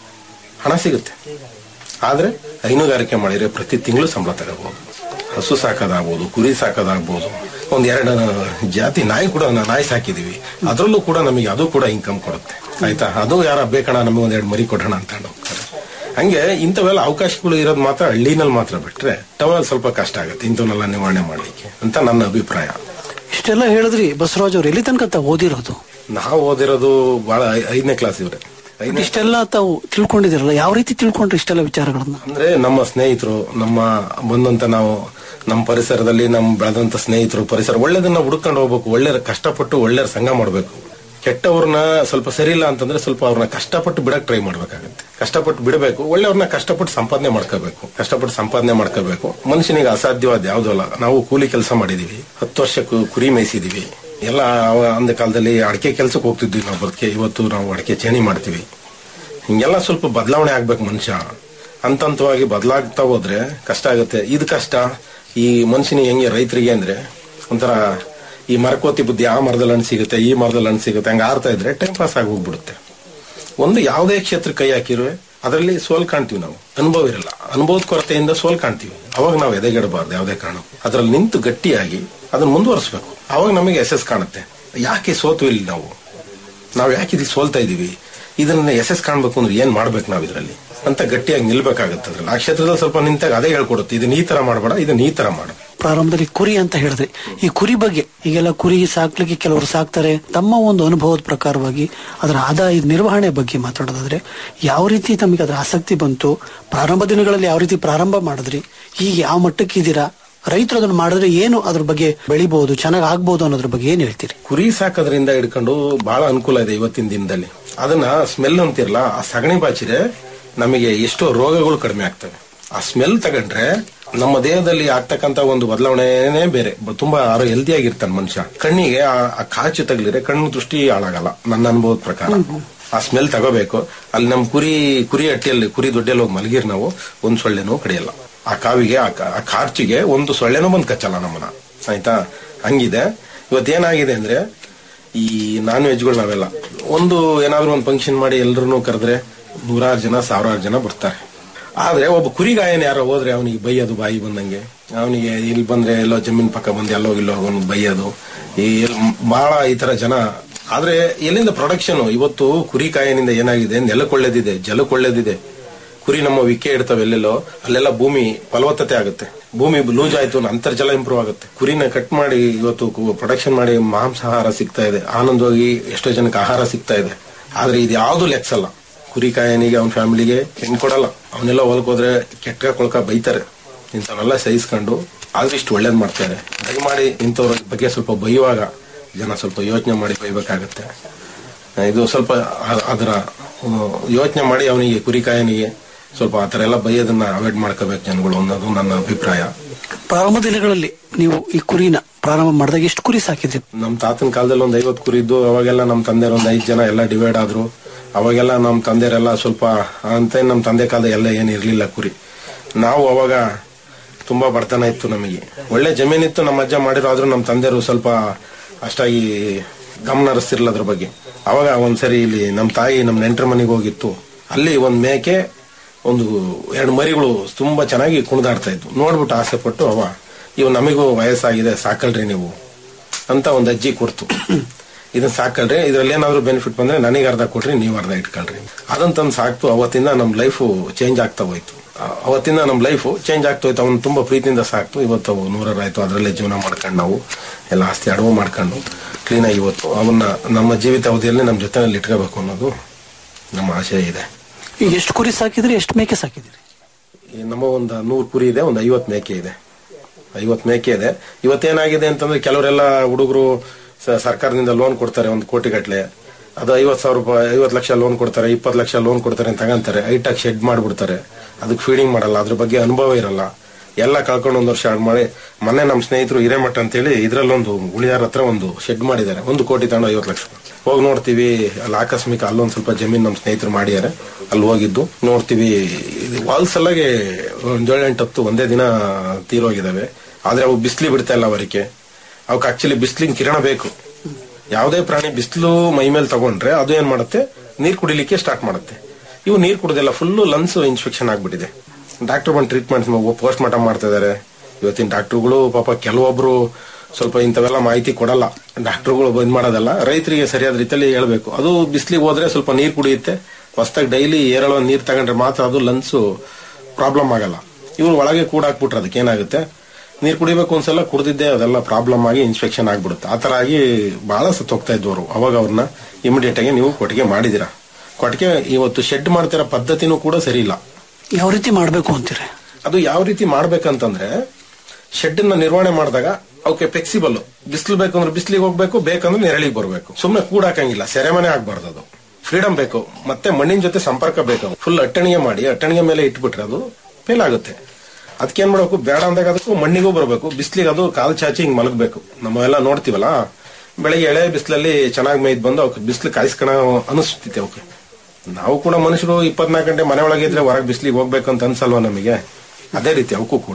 A: ಹಣ ಸಿಗುತ್ತೆ ಆದ್ರೆ ಹೈನುಗಾರಿಕೆ ಮಾಡಿದ್ರೆ ಪ್ರತಿ ತಿಂಗಳು ಸಂಬಳ ತಗೋಬಹುದು ಹಸು ಸಾಕೋದಾಗ್ಬೋದು ಕುರಿ ಸಾಕೋದಾಗ್ಬೋದು ಒಂದ್ ಎರಡು ಜಾತಿ ನಾಯಿ ಕೂಡ ನಾ- ನಾಯಿ ಸಾಕಿದೀವಿ ಅದರಲ್ಲೂ ಕೂಡ ನಮಗೆ ಅದು ಕೂಡ ಇನ್ಕಮ್ ಕೊಡುತ್ತೆ ಆಯ್ತಾ ಅದು ಯಾರ ಬೇಕಣ ನಮಗೆ ಒಂದೆರಡು ಮರಿ ಕೊಡೋಣ ಅಂತ ಹೋಗ್ತಾರೆ ಹಂಗೆ ಇಂಥವೆಲ್ಲ ಅವಕಾಶಗಳು ಇರೋದು ಮಾತ್ರ ಹಳ್ಳಿನಲ್ಲಿ ಮಾತ್ರ ಬಿಟ್ರೆ ಟೌನಲ್ಲಿ ಸ್ವಲ್ಪ ಕಷ್ಟ ಆಗುತ್ತೆ ಇಂಥವನ್ನೆಲ್ಲ ನಿವಾರಣೆ ಮಾಡ್ಲಿಕ್ಕೆ ಅಂತ ನನ್ನ ಅಭಿಪ್ರಾಯ
H: ಇಷ್ಟೆಲ್ಲ ಹೇಳಿದ್ರಿ ಬಸವರಾಜ್ ಅವ್ರು ಎಲ್ಲಿ ತನಕ ತಾವು ಓದಿರೋದು
A: ನಾವು ಓದಿರೋದು ಬಹಳ ಐ- ಐದನೇ ಕ್ಲಾಸ್ ಇವ್ರೆ ಐದನೇ
H: ಇಷ್ಟೆಲ್ಲ ತಾವು ತಿಳ್ಕೊಂಡಿದಿರಲ್ಲ ಯಾವ ರೀತಿ ತಿಳ್ಕೊಂಡ್ರಿ ಇಷ್ಟೆಲ್ಲ ವಿಚಾರಗಳನ್ನ
A: ಅಂದ್ರೆ ನಮ್ಮ ಸ್ನೇಹಿತರು ನಮ್ಮ ಬಂದಂತ ನಾವು ನಮ್ಮ ಪರಿಸರದಲ್ಲಿ ನಮ್ಮ ಬೆಳೆದಂತ ಸ್ನೇಹಿತರು ಪರಿಸರ ಒಳ್ಳೇದನ್ನ ಹುಡ್ಕೊಂಡು ಹೋಗ್ಬೇಕು ಒಳ್ಳೆ ಕಷ್ಟಪಟ್ಟು ಒಳ್ಳೆ ಸಂಘ ಮಾಡ್ಬೇಕು ಕೆಟ್ಟವ್ರನ್ನ ಸ್ವಲ್ಪ ಸರಿ ಇಲ್ಲ ಅಂತಂದ್ರೆ ಸ್ವಲ್ಪ ಅವ್ರನ್ನ ಕಷ್ಟಪಟ್ಟು ಬಿಡಕ್ ಟ್ರೈ ಮಾಡ್ಬೇಕಾಗತ್ತೆ ಕಷ್ಟಪಟ್ಟು ಬಿಡಬೇಕು ಒಳ್ಳೆಯವ್ರನ್ನ ಕಷ್ಟಪಟ್ಟು ಸಂಪಾದನೆ ಮಾಡ್ಕೋಬೇಕು ಕಷ್ಟಪಟ್ಟು ಸಂಪಾದನೆ ಮಾಡ್ಕೋಬೇಕು ಮನುಷ್ಯನಿಗೆ ಅಸಾಧ್ಯವಾದ ಯಾವುದೂ ಅಲ್ಲ ನಾವು ಕೂಲಿ ಕೆಲಸ ಮಾಡಿದೀವಿ ಹತ್ತು ವರ್ಷ ಕು- ಕುರಿ ಮೇಯಿಸಿದೀವಿ ಎಲ್ಲ ಅವ ಅಂದ ಕಾಲದಲ್ಲಿ ಅಡಿಕೆ ಕೆಲ್ಸಕ್ಕೆ ಹೋಗ್ತಿದ್ವಿ ನಾವು ಬದುಕೆ ಇವತ್ತು ನಾವು ಅಡಿಕೆ ಚೇಣಿ ಮಾಡ್ತೀವಿ ಹಿಂಗೆಲ್ಲ ಸ್ವಲ್ಪ ಬದಲಾವಣೆ ಆಗ್ಬೇಕು ಮನುಷ್ಯ ಹಂತ ಹಂತವಾಗಿ ಬದಲಾಗ್ತಾ ಹೋದ್ರೆ ಕಷ್ಟ ಆಗುತ್ತೆ ಇದು ಕಷ್ಟ ಈ ಮನುಷ್ಯನಿಗೆ ಹೆಂಗೆ ರೈತರಿಗೆ ಅಂದ್ರೆ ಒಂಥರ ಈ ಮರಕೋತಿ ಬುದ್ಧಿ ಆ ಮರದಲ್ಲಿ ಹಣ್ಣು ಸಿಗುತ್ತೆ ಈ ಮರದಲ್ಲಿ ಹಣ್ಣು ಸಿಗುತ್ತೆ ಹಂಗ ಆರ್ತಾ ಇದ್ರೆ ಟೈಮ್ ಪಾಸ್ ಆಗಿ ಹೋಗ್ಬಿಡುತ್ತೆ ಒಂದು ಯಾವುದೇ ಕ್ಷೇತ್ರ ಕೈ ಹಾಕಿರುವೆ ಅದರಲ್ಲಿ ಸೋಲ್ ಕಾಣ್ತೀವಿ ನಾವು ಅನುಭವ ಇರಲ್ಲ ಅನುಭವದ ಕೊರತೆಯಿಂದ ಸೋಲ್ ಕಾಣ್ತೀವಿ ಅವಾಗ ನಾವು ಎದೆಗೆಡಬಾರ್ದು ಯಾವುದೇ ಕಾರಣಕ್ಕೂ ಅದ್ರಲ್ಲಿ ನಿಂತು ಗಟ್ಟಿಯಾಗಿ ಅದನ್ನ ಮುಂದುವರಿಸಬೇಕು ಅವಾಗ ನಮಗೆ ಎಸ್ ಕಾಣುತ್ತೆ ಯಾಕೆ ಸೋತು ಇಲ್ಲಿ ನಾವು ನಾವು ಯಾಕೆ ಇಲ್ಲಿ ಸೋಲ್ತಾ ಇದೀವಿ ಇದನ್ನ ಎಸ್ ಕಾಣ್ಬೇಕು ಅಂದ್ರೆ ಏನ್ ಮಾಡ್ಬೇಕು ನಾವ್ ಇದರಲ್ಲಿ ಅಂತ ಗಟ್ಟಿಯಾಗಿ ನಿಲ್ಬೇಕಾಗತ್ತೆ ಅದ್ರಲ್ಲಿ ಆ ಕ್ಷೇತ್ರದಲ್ಲಿ ಸ್ವಲ್ಪ ನಿಂತಾಗ ಅದೇ ಹೇಳ್ಕೊಡುತ್ತೆ ಇದನ್ನ ಈ ತರ ಮಾಡಬೇಡ ಇದನ್ನ ಈ ತರ ಮಾಡು
H: ಪ್ರಾರಂಭದಲ್ಲಿ ಕುರಿ ಅಂತ ಹೇಳಿದ್ರಿ ಈ ಕುರಿ ಬಗ್ಗೆ ಈಗೆಲ್ಲ ಕುರಿ ಸಾಕ್ಲಿಕ್ಕೆ ಕೆಲವರು ಸಾಕ್ತಾರೆ ತಮ್ಮ ಒಂದು ಅನುಭವದ ಪ್ರಕಾರವಾಗಿ ಅದರ ಆದಾಯ ನಿರ್ವಹಣೆ ಬಗ್ಗೆ ಮಾತಾಡೋದಾದ್ರೆ ಯಾವ ರೀತಿ ತಮಗೆ ಅದರ ಆಸಕ್ತಿ ಬಂತು ಪ್ರಾರಂಭ ದಿನಗಳಲ್ಲಿ ಯಾವ ರೀತಿ ಪ್ರಾರಂಭ ಮಾಡಿದ್ರಿ ಈಗ ಯಾವ ಮಟ್ಟಕ್ಕೆ ಇದ್ದೀರಾ ರೈತರು ಅದನ್ನ ಮಾಡಿದ್ರೆ ಏನು ಅದ್ರ ಬಗ್ಗೆ ಬೆಳಿಬಹುದು ಚೆನ್ನಾಗಿ ಆಗ್ಬಹುದು ಅನ್ನೋದ್ರ ಬಗ್ಗೆ ಏನ್ ಹೇಳ್ತೀರಿ
A: ಕುರಿ ಸಾಕೋದ್ರಿಂದ ಹಿಡ್ಕೊಂಡು ಬಹಳ ಅನುಕೂಲ ಇದೆ ಇವತ್ತಿನ ದಿನದಲ್ಲಿ ಅದನ್ನ ಸ್ಮೆಲ್ ಅಂತಿರಲ್ಲ ಆ ಸಗಣಿ ಬಾಚಿರೆ ನಮಗೆ ಎಷ್ಟೋ ರೋಗಗಳು ಕಡಿಮೆ ಆಗ್ತವೆ ಆ ಸ್ಮೆಲ್ ತಗೊಂಡ್ರೆ ನಮ್ಮ ದೇಹದಲ್ಲಿ ಆಗ್ತಕ್ಕಂತ ಒಂದು ಬದಲಾವಣೆನೇ ಬೇರೆ ಬ- ತುಂಬಾ ಆರೋ ಹೆಲ್ದಿ ಆಗಿರ್ತಾನೆ ಮನುಷ್ಯ ಕಣ್ಣಿಗೆ ಆ- ಆ ಕಾಚು ತಗಲಿದ್ರೆ ಕಣ್ಣು ದೃಷ್ಟಿ ಹಾಳಾಗಲ್ಲ ನನ್ನ ಅನುಭವದ ಪ್ರಕಾರ ಆ ಸ್ಮೆಲ್ ತಗೋಬೇಕು ಅಲ್ಲಿ ನಮ್ ಕುರಿ ಕುರಿ ಹಟ್ಟಿಯಲ್ಲಿ ಕುರಿ ದೊಡ್ಡೆಯಲ್ಲಿ ಹೋಗಿ ಮಲಗಿರ್ ನಾವು ಒಂದ್ ಸೊಳ್ಳೆನೂ ಕಡಿಯಲ್ಲ ಆ ಕಾವಿಗೆ ಆ ಕಾ- ಆ ಕಾರ್ಚಿಗೆ ಒಂದು ಸೊಳ್ಳೆನೂ ಬಂದ್ ಕಚ್ಚಲ್ಲ ನಮ್ಮನ್ನ ಆಯ್ತಾ ಹಂಗಿದೆ ಇವತ್ತೇನಾಗಿದೆ ಅಂದ್ರೆ ಈ ನಾನ್ ವೆಜ್ಗಳು ನಾವೆಲ್ಲ ಒಂದು ಏನಾದ್ರೂ ಒಂದು ಫಂಕ್ಷನ್ ಮಾಡಿ ಎಲ್ರು ಕರೆದ್ರೆ ನೂರಾರು ಜನ ಸಾವಿರಾರು ಜನ ಬರ್ತಾರೆ ಆದ್ರೆ ಒಬ್ಬ ಕುರಿಗಾಯನ ಯಾರೋ ಹೋದ್ರೆ ಅವನಿಗೆ ಬೈಯೋದು ಬಾಯಿ ಬಂದಂಗೆ ಅವನಿಗೆ ಇಲ್ಲಿ ಬಂದ್ರೆ ಎಲ್ಲೋ ಜಮೀನ್ ಪಕ್ಕ ಬಂದು ಎಲ್ಲೋ ಇಲ್ಲೋ ಅವನು ಬೈಯೋದು ಈ ಎಲ್- ಬಹಳ ಈ ತರ ಜನ ಆದ್ರೆ ಎಲ್ಲಿಂದ ಪ್ರೊಡಕ್ಷನ್ ಇವತ್ತು ಕುರಿ ಕಾಯನಿಂದ ಏನಾಗಿದೆ ನೆಲಕ್ಕೊಳ್ಳೇದಿದೆ ಜಲಕ್ಕೊಳ್ಳೇದಿದೆ ಕುರಿ ನಮ್ಮ ವಿಕೆ ಇಡ್ತಾವೆ ಎಲ್ಲೆಲ್ಲೋ ಅಲ್ಲೆಲ್ಲ ಭೂಮಿ ಫಲವತ್ತತೆ ಆಗುತ್ತೆ ಭೂಮಿ ಲೂಸ್ ಆಯ್ತು ಅಂತರ್ಜಲ ಇಂಪ್ರೂವ್ ಆಗುತ್ತೆ ಕುರಿನ ಕಟ್ ಮಾಡಿ ಇವತ್ತು ಪ್ರೊಡಕ್ಷನ್ ಮಾಡಿ ಮಾಂಸಾಹಾರ ಸಿಗ್ತಾ ಇದೆ ಆನಂದವಾಗಿ ಎಷ್ಟೋ ಜನಕ್ಕೆ ಆಹಾರ ಸಿಗ್ತಾ ಇದೆ ಆದ್ರೆ ಇದು ಯಾವ್ದು ಲೆಕ್ಸಲ್ಲ ಕುರಿ ಕಾಯನಿಗೆ ಅವನ ಫ್ಯಾಮಿಲಿಗೆ ಹೆಣ್ ಕೊಡಲ್ಲ ಅವನ್ನೆಲ್ಲ ಹೊಲಕ್ ಹೋದ್ರೆ ಕೆಟ್ಟ ಕೊಳ್ಕ ಬೈತಾರೆ ಇಂಥವನ್ನೆಲ್ಲ ಸಹಿಸ್ಕೊಂಡು ಆದ್ರೆ ಇಷ್ಟು ಒಳ್ಳೇದ್ ಮಾಡ್ತಾರೆ ದಯಮಾಡಿ ಇಂಥವ್ರ ಬಗ್ಗೆ ಸ್ವಲ್ಪ ಬೈಯುವಾಗ ಜನ ಸ್ವಲ್ಪ ಯೋಚನೆ ಮಾಡಿ ಬೈಬೇಕಾಗತ್ತೆ ಇದು ಸ್ವಲ್ಪ ಅ- ಅದರ ಯೋಚನೆ ಮಾಡಿ ಅವನಿಗೆ ಕುರಿ ಕಾಯನಿಗೆ ಸ್ವಲ್ಪ ಆ ಥರ ಎಲ್ಲ ಬೈಯೋದನ್ನ ಅವಾಯ್ಡ್ ಮಾಡ್ಕೋಬೇಕು ಜನಗಳು ಅನ್ನೋದು ನನ್ನ ಅಭಿಪ್ರಾಯ
B: ಪ್ರಾರಂಭ ದಿನಗಳಲ್ಲಿ ನೀವು ಈ ಕುರಿನ ಪ್ರಾರಂಭ ಮಾಡಿದಾಗ ಎಷ್ಟು ಕುರಿ ಸಾಕಿದ್ರಿ
A: ನಮ್ಮ ತಾತನ ಕಾಲದಲ್ಲಿ ಒಂದು ಐವತ್ತು ಕುರಿ ಇದ್ದು ಅವಾಗೆಲ್ಲ ನಮ್ಮ ತಂದೆಯರು ಒಂದು ಐದು ಜನ ಎಲ್ಲ ಡಿವೈಡ್ ಆದ್ರು ಅವಾಗೆಲ್ಲ ನಮ್ಮ ತಂದೆಯರೆಲ್ಲ ಸ್ವಲ್ಪ ಅಂತ ನಮ್ಮ ತಂದೆ ಕಾಲದ ಎಲ್ಲ ಏನು ಇರಲಿಲ್ಲ ಕುರಿ ನಾವು ಅವಾಗ ತುಂಬಾ ಬಡತನ ಇತ್ತು ನಮಗೆ ಒಳ್ಳೆ ಜಮೀನಿತ್ತು ನಮ್ಮ ಅಜ್ಜ ಮಾಡಿರೋ ಆದ್ರೂ ನಮ್ಮ ತಂದೆಯರು ಸ್ವಲ್ಪ ಅಷ್ಟಾಗಿ ಗಮನ ಹರಿಸ್ತಿರ್ಲಿಲ್ಲ ಅದ್ರ ಬಗ್ಗೆ ಅವಾಗ ಒಂದ್ಸರಿ ಇಲ್ಲಿ ನಮ್ಮ ತಾಯಿ ನಮ್ಮ ನೆಂಟರ ಮನೆಗೆ ಹೋಗಿತ್ತು ಅಲ್ಲಿ ಒಂದ್ ಮೇಕೆ ಒಂದು ಎರಡು ಮರಿಗಳು ತುಂಬಾ ಚೆನ್ನಾಗಿ ಕುಣಿದಾಡ್ತಾ ಇದ್ವು ನೋಡ್ಬಿಟ್ಟು ಆಸೆ ಪಟ್ಟು ಅವ ಇವ್ ನಮಗೂ ವಯಸ್ಸಾಗಿದೆ ಸಾಕಲ್ರಿ ನೀವು ಅಂತ ಒಂದು ಅಜ್ಜಿ ಕೊಡ್ತು ಇದನ್ನ ಸಾಕಲ್ರಿ ಇದ್ರಲ್ಲಿ ಏನಾದ್ರು ಬೆನಿಫಿಟ್ ಬಂದ್ರೆ ನನಗೆ ಅರ್ಧ ಕೊಡ್ರಿ ನೀವು ಅರ್ಧ ಇಟ್ಕೊಳ್ರಿ ಅದನ್ನ ತಂದು ಸಾಕ್ತು ಅವತ್ತಿಂದ ನಮ್ಮ ಲೈಫು ಚೇಂಜ್ ಆಗ್ತಾ ಹೋಯ್ತು ಆ- ಅವತ್ತಿಂದ ನಮ್ಮ ಲೈಫು ಚೇಂಜ್ ಆಗ್ತಾ ಹೋಯ್ತು ಅವ್ನು ತುಂಬಾ ಪ್ರೀತಿಯಿಂದ ಸಾಕ್ತು ಇವತ್ತು ಅವು ನೂರಾರಾಯ್ತು ಅದರಲ್ಲೇ ಜೀವನ ಮಾಡ್ಕೊಂಡು ನಾವು ಎಲ್ಲ ಆಸ್ತಿ ಅಡವು ಮಾಡ್ಕೊಂಡು ಕ್ಲೀನಾಗಿ ಇವತ್ತು ಅವನ್ನ ನಮ್ಮ ಜೀವಿತ ಅವಧಿಯಲ್ಲಿ ನಮ್ಮ ಜೊತೆನಲ್ಲಿ ಇಟ್ಕೋಬೇಕು ಅನ್ನೋದು ನಮ್ಮ ಆಶಯ ಇದೆ
B: ಈಗ ಎಷ್ಟು ಕುರಿ ಸಾಕಿದ್ರಿ ಎಷ್ಟು ಮೇಕೆ ಸಾಕಿದ್ರಿ
A: ಈ ನಮ್ಮ ಒಂದು ನೂರು ಕುರಿ ಇದೆ ಒಂದು ಐವತ್ತು ಮೇಕೆ ಇದೆ ಐವತ್ತು ಮೇಕೆ ಇದೆ ಇವತ್ತೇನಾಗಿದೆ ಅಂತಂದ್ರೆ ಕೆಲವರೆಲ್ಲ ಹುಡುಗರು ಸರ್ಕಾರದಿಂದ ಲೋನ್ ಕೊಡ್ತಾರೆ ಒಂದು ಕೋಟಿ ಗಟ್ಲೆ ಅದು ಐವತ್ತು ಸಾವಿರ ರೂಪಾಯಿ ಐವತ್ತು ಲಕ್ಷ ಲೋನ್ ಕೊಡ್ತಾರೆ ಇಪ್ಪತ್ತು ಲಕ್ಷ ಲೋನ್ ಕೊಡ್ತಾರೆ ಅಂತ ತಗೊಂತಾರೆ ಹೈಟಾಗಿ ಶೆಡ್ ಮಾಡ್ಬಿಡ್ತಾರೆ ಅದಕ್ಕೆ ಫೀಡಿಂಗ್ ಮಾಡಲ್ಲ ಅದ್ರ ಬಗ್ಗೆ ಅನುಭವ ಇರಲ್ಲ ಎಲ್ಲ ಕಳ್ಕೊಂಡು ಒಂದು ವರ್ಷ ಹಾಳು ಮಾಡಿ ಮೊನ್ನೆ ನಮ್ಮ ಸ್ನೇಹಿತರು ಹಿರೇಮಠ ಅಂತೇಳಿ ಇದ್ರಲ್ಲೊಂದು ಉಳಿಯಾರ ಹತ್ರ ಒಂದು ಶೆಡ್ ಮಾಡಿದ್ದಾರೆ ಒಂದು ಕೋಟಿ ತಗೊಂಡು ಐವತ್ತು ಲಕ್ಷ ಹೋಗಿ ನೋಡ್ತೀವಿ ಅಲ್ಲಿ ಆಕಸ್ಮಿಕ ಅಲ್ಲೊಂದು ಸ್ವಲ್ಪ ಜಮೀನು ನಮ್ಮ ಸ್ನೇಹಿತರು ಮಾಡಿದ್ದಾರೆ ಅಲ್ಲಿ ಹೋಗಿದ್ದು ನೋಡ್ತೀವಿ ಇದು ವಾಲ್ಸ್ ಅಲ್ಲಾಗೆ ಒಂದು ಏಳೆಂಟು ಹತ್ತು ಒಂದೇ ದಿನ ತೀರೋಗಿದಾವೆ ಆದ್ರೆ ಅವು ಬಿಸಿಲಿ ಬಿಡ್ತಾ ಇಲ್ಲ ಅವರಿಗೆ ಅವಕ್ಕೆ ಆಕ್ಚುಲಿ ಬಿಸಿಲಿನ ಕಿರಣ ಬೇಕು ಯಾವುದೇ ಪ್ರಾಣಿ ಬಿಸಿಲು ಮೈ ಮೇಲೆ ತಗೊಂಡ್ರೆ ಅದು ಏನ್ ಮಾಡುತ್ತೆ ನೀರ್ ಕುಡಿಲಿಕ್ಕೆ ಸ್ಟಾರ್ಟ್ ಮಾಡುತ್ತೆ ಇವು ನೀರ್ ಕುಡಿದಿಲ್ಲ ಫುಲ್ಲು ಲಂಗ್ಸ್ ಇನ್ಫೆಕ್ಷನ್ ಆಗ್ಬಿಟ್ಟಿದೆ ಡಾಕ್ಟರ್ ಬಂದು ಟ್ರೀಟ್ಮೆಂಟ್ ಪೋಸ್ಟ್ ಮಾರ್ಟಮ್ ಮಾಡ್ತಾ ಇದಾರೆ ಇವತ್ತಿನ ಡಾಕ್ಟರ್ಗಳು ಪಾಪ ಕೆಲವೊಬ್ರು ಸ್ವಲ್ಪ ಇಂಥವೆಲ್ಲ ಮಾಹಿತಿ ಕೊಡಲ್ಲ ಡಾಕ್ಟರ್ಗಳು ಬಂದ್ ಮಾಡೋದಲ್ಲ ರೈತರಿಗೆ ಸರಿಯಾದ ರೀತಿಯಲ್ಲಿ ಹೇಳ್ಬೇಕು ಅದು ಬಿಸಿಲಿಗೆ ಹೋದ್ರೆ ಸ್ವಲ್ಪ ನೀರ್ ಕುಡಿಯುತ್ತೆ ಹೊಸದಾಗಿ ಡೈಲಿ ಏರಳುವ ನೀರ್ ತಗೊಂಡ್ರೆ ಮಾತ್ರ ಅದು ಲಂಗ್ಸ್ ಪ್ರಾಬ್ಲಮ್ ಆಗಲ್ಲ ಇವ್ರು ಒಳಗೆ ಕೂಡ ಹಾಕ್ಬಿಟ್ರೆ ಅದಕ್ಕೆ ಏನಾಗುತ್ತೆ ನೀರ್ ಕುಡಿಬೇಕು ಒಂದ್ಸಲ ಕುಡ್ದಿದ್ದೆ ಅದೆಲ್ಲ ಪ್ರಾಬ್ಲಮ್ ಆಗಿ ಇನ್ಫೆಕ್ಷನ್ ಆಗ್ಬಿಡುತ್ತೆ ಆ ತರ ಆಗಿ ಬಹಳ ಸತ್ತೋಗ್ತಾ ಇದ್ವರು ಅವಾಗ ಅವ್ರನ್ನ ಇಮಿಡಿಯೇಟ್ ಆಗಿ ನೀವು ಕೊಟ್ಟಿಗೆ ಮಾಡಿದಿರಾ ಕೊಟ್ಟಿಗೆ ಇವತ್ತು ಶೆಡ್ ಮಾಡ್ತಿರೋ ಪದ್ಧತಿನೂ ಕೂಡ ಸರಿ ಇಲ್ಲ
B: ಯಾವ ರೀತಿ ಮಾಡಬೇಕು ಅಂತೀರಿ
A: ಅದು ಯಾವ ರೀತಿ ಮಾಡ್ಬೇಕಂತಂದ್ರೆ ಶೆಡ್ ನ ನಿರ್ವಹಣೆ ಮಾಡಿದಾಗ ಅವಕ್ಕೆ ಫ್ಲೆಕ್ಸಿಬಲ್ ಬಿಸಿಲು ಬೇಕಂದ್ರೆ ಬಿಸಿಲಿಗೆ ಹೋಗ್ಬೇಕು ಬೇಕಂದ್ರೆ ನೆರಳಿಗೆ ಬರಬೇಕು ಸುಮ್ಮನೆ ಕೂಡಾಕಂಗಿಲ್ಲ ಸೆರೆಮನೆ ಆಗ್ಬಾರ್ದು ಅದು ಫ್ರೀಡಮ್ ಬೇಕು ಮತ್ತೆ ಮಣ್ಣಿನ ಜೊತೆ ಸಂಪರ್ಕ ಬೇಕು ಫುಲ್ ಅಟ್ಟಣಿಗೆ ಮಾಡಿ ಅಟ್ಟಣಿಗೆ ಮೇಲೆ ಇಟ್ಬಿಟ್ರೆ ಅದು ಫೇಲ್ ಆಗುತ್ತೆ ಅದಕ್ಕೆ ಏನ್ ಮಾಡ್ಬೇಕು ಬೇಡ ಅಂದಾಗ ಅದಕ್ಕೂ ಮಣ್ಣಿಗೂ ಬರಬೇಕು ಬಿಸಿಲಿಗೆ ಅದು ಕಾಲ್ ಚಾಚಿ ಹಿಂಗ್ ಮಲಗಬೇಕು ನಮ್ಮೆಲ್ಲ ನೋಡ್ತೀವಲ್ಲ ಬೆಳಗ್ಗೆ ಎಳೆ ಬಿಸಿಲಲ್ಲಿ ಚೆನ್ನಾಗಿ ಮೇಯ್ದು ಬಂದು ಅವಕ್ಕೆ ಬಿಸಿಲು ಕಾಯಿಸ್ಕೊಳ ಅನಿಸ್ತೈತೆ ಅವಕ್ಕೆ ನಾವು ಕೂಡ ಮನುಷ್ಯರು ಇಪ್ಪತ್ನಾಲ್ಕು ಗಂಟೆ ಮನೆ ಒಳಗೆ ಇದ್ರೆ ಹೊರಗೆ ಬಿಸಿಲಿಗೆ ಹೋಗ್ಬೇಕು ಅಂತ ಅನ್ಸಲ್ವಾ ನಮಗೆ ಅದೇ ರೀತಿ ಅವಕ್ಕೂ ಕೂಡ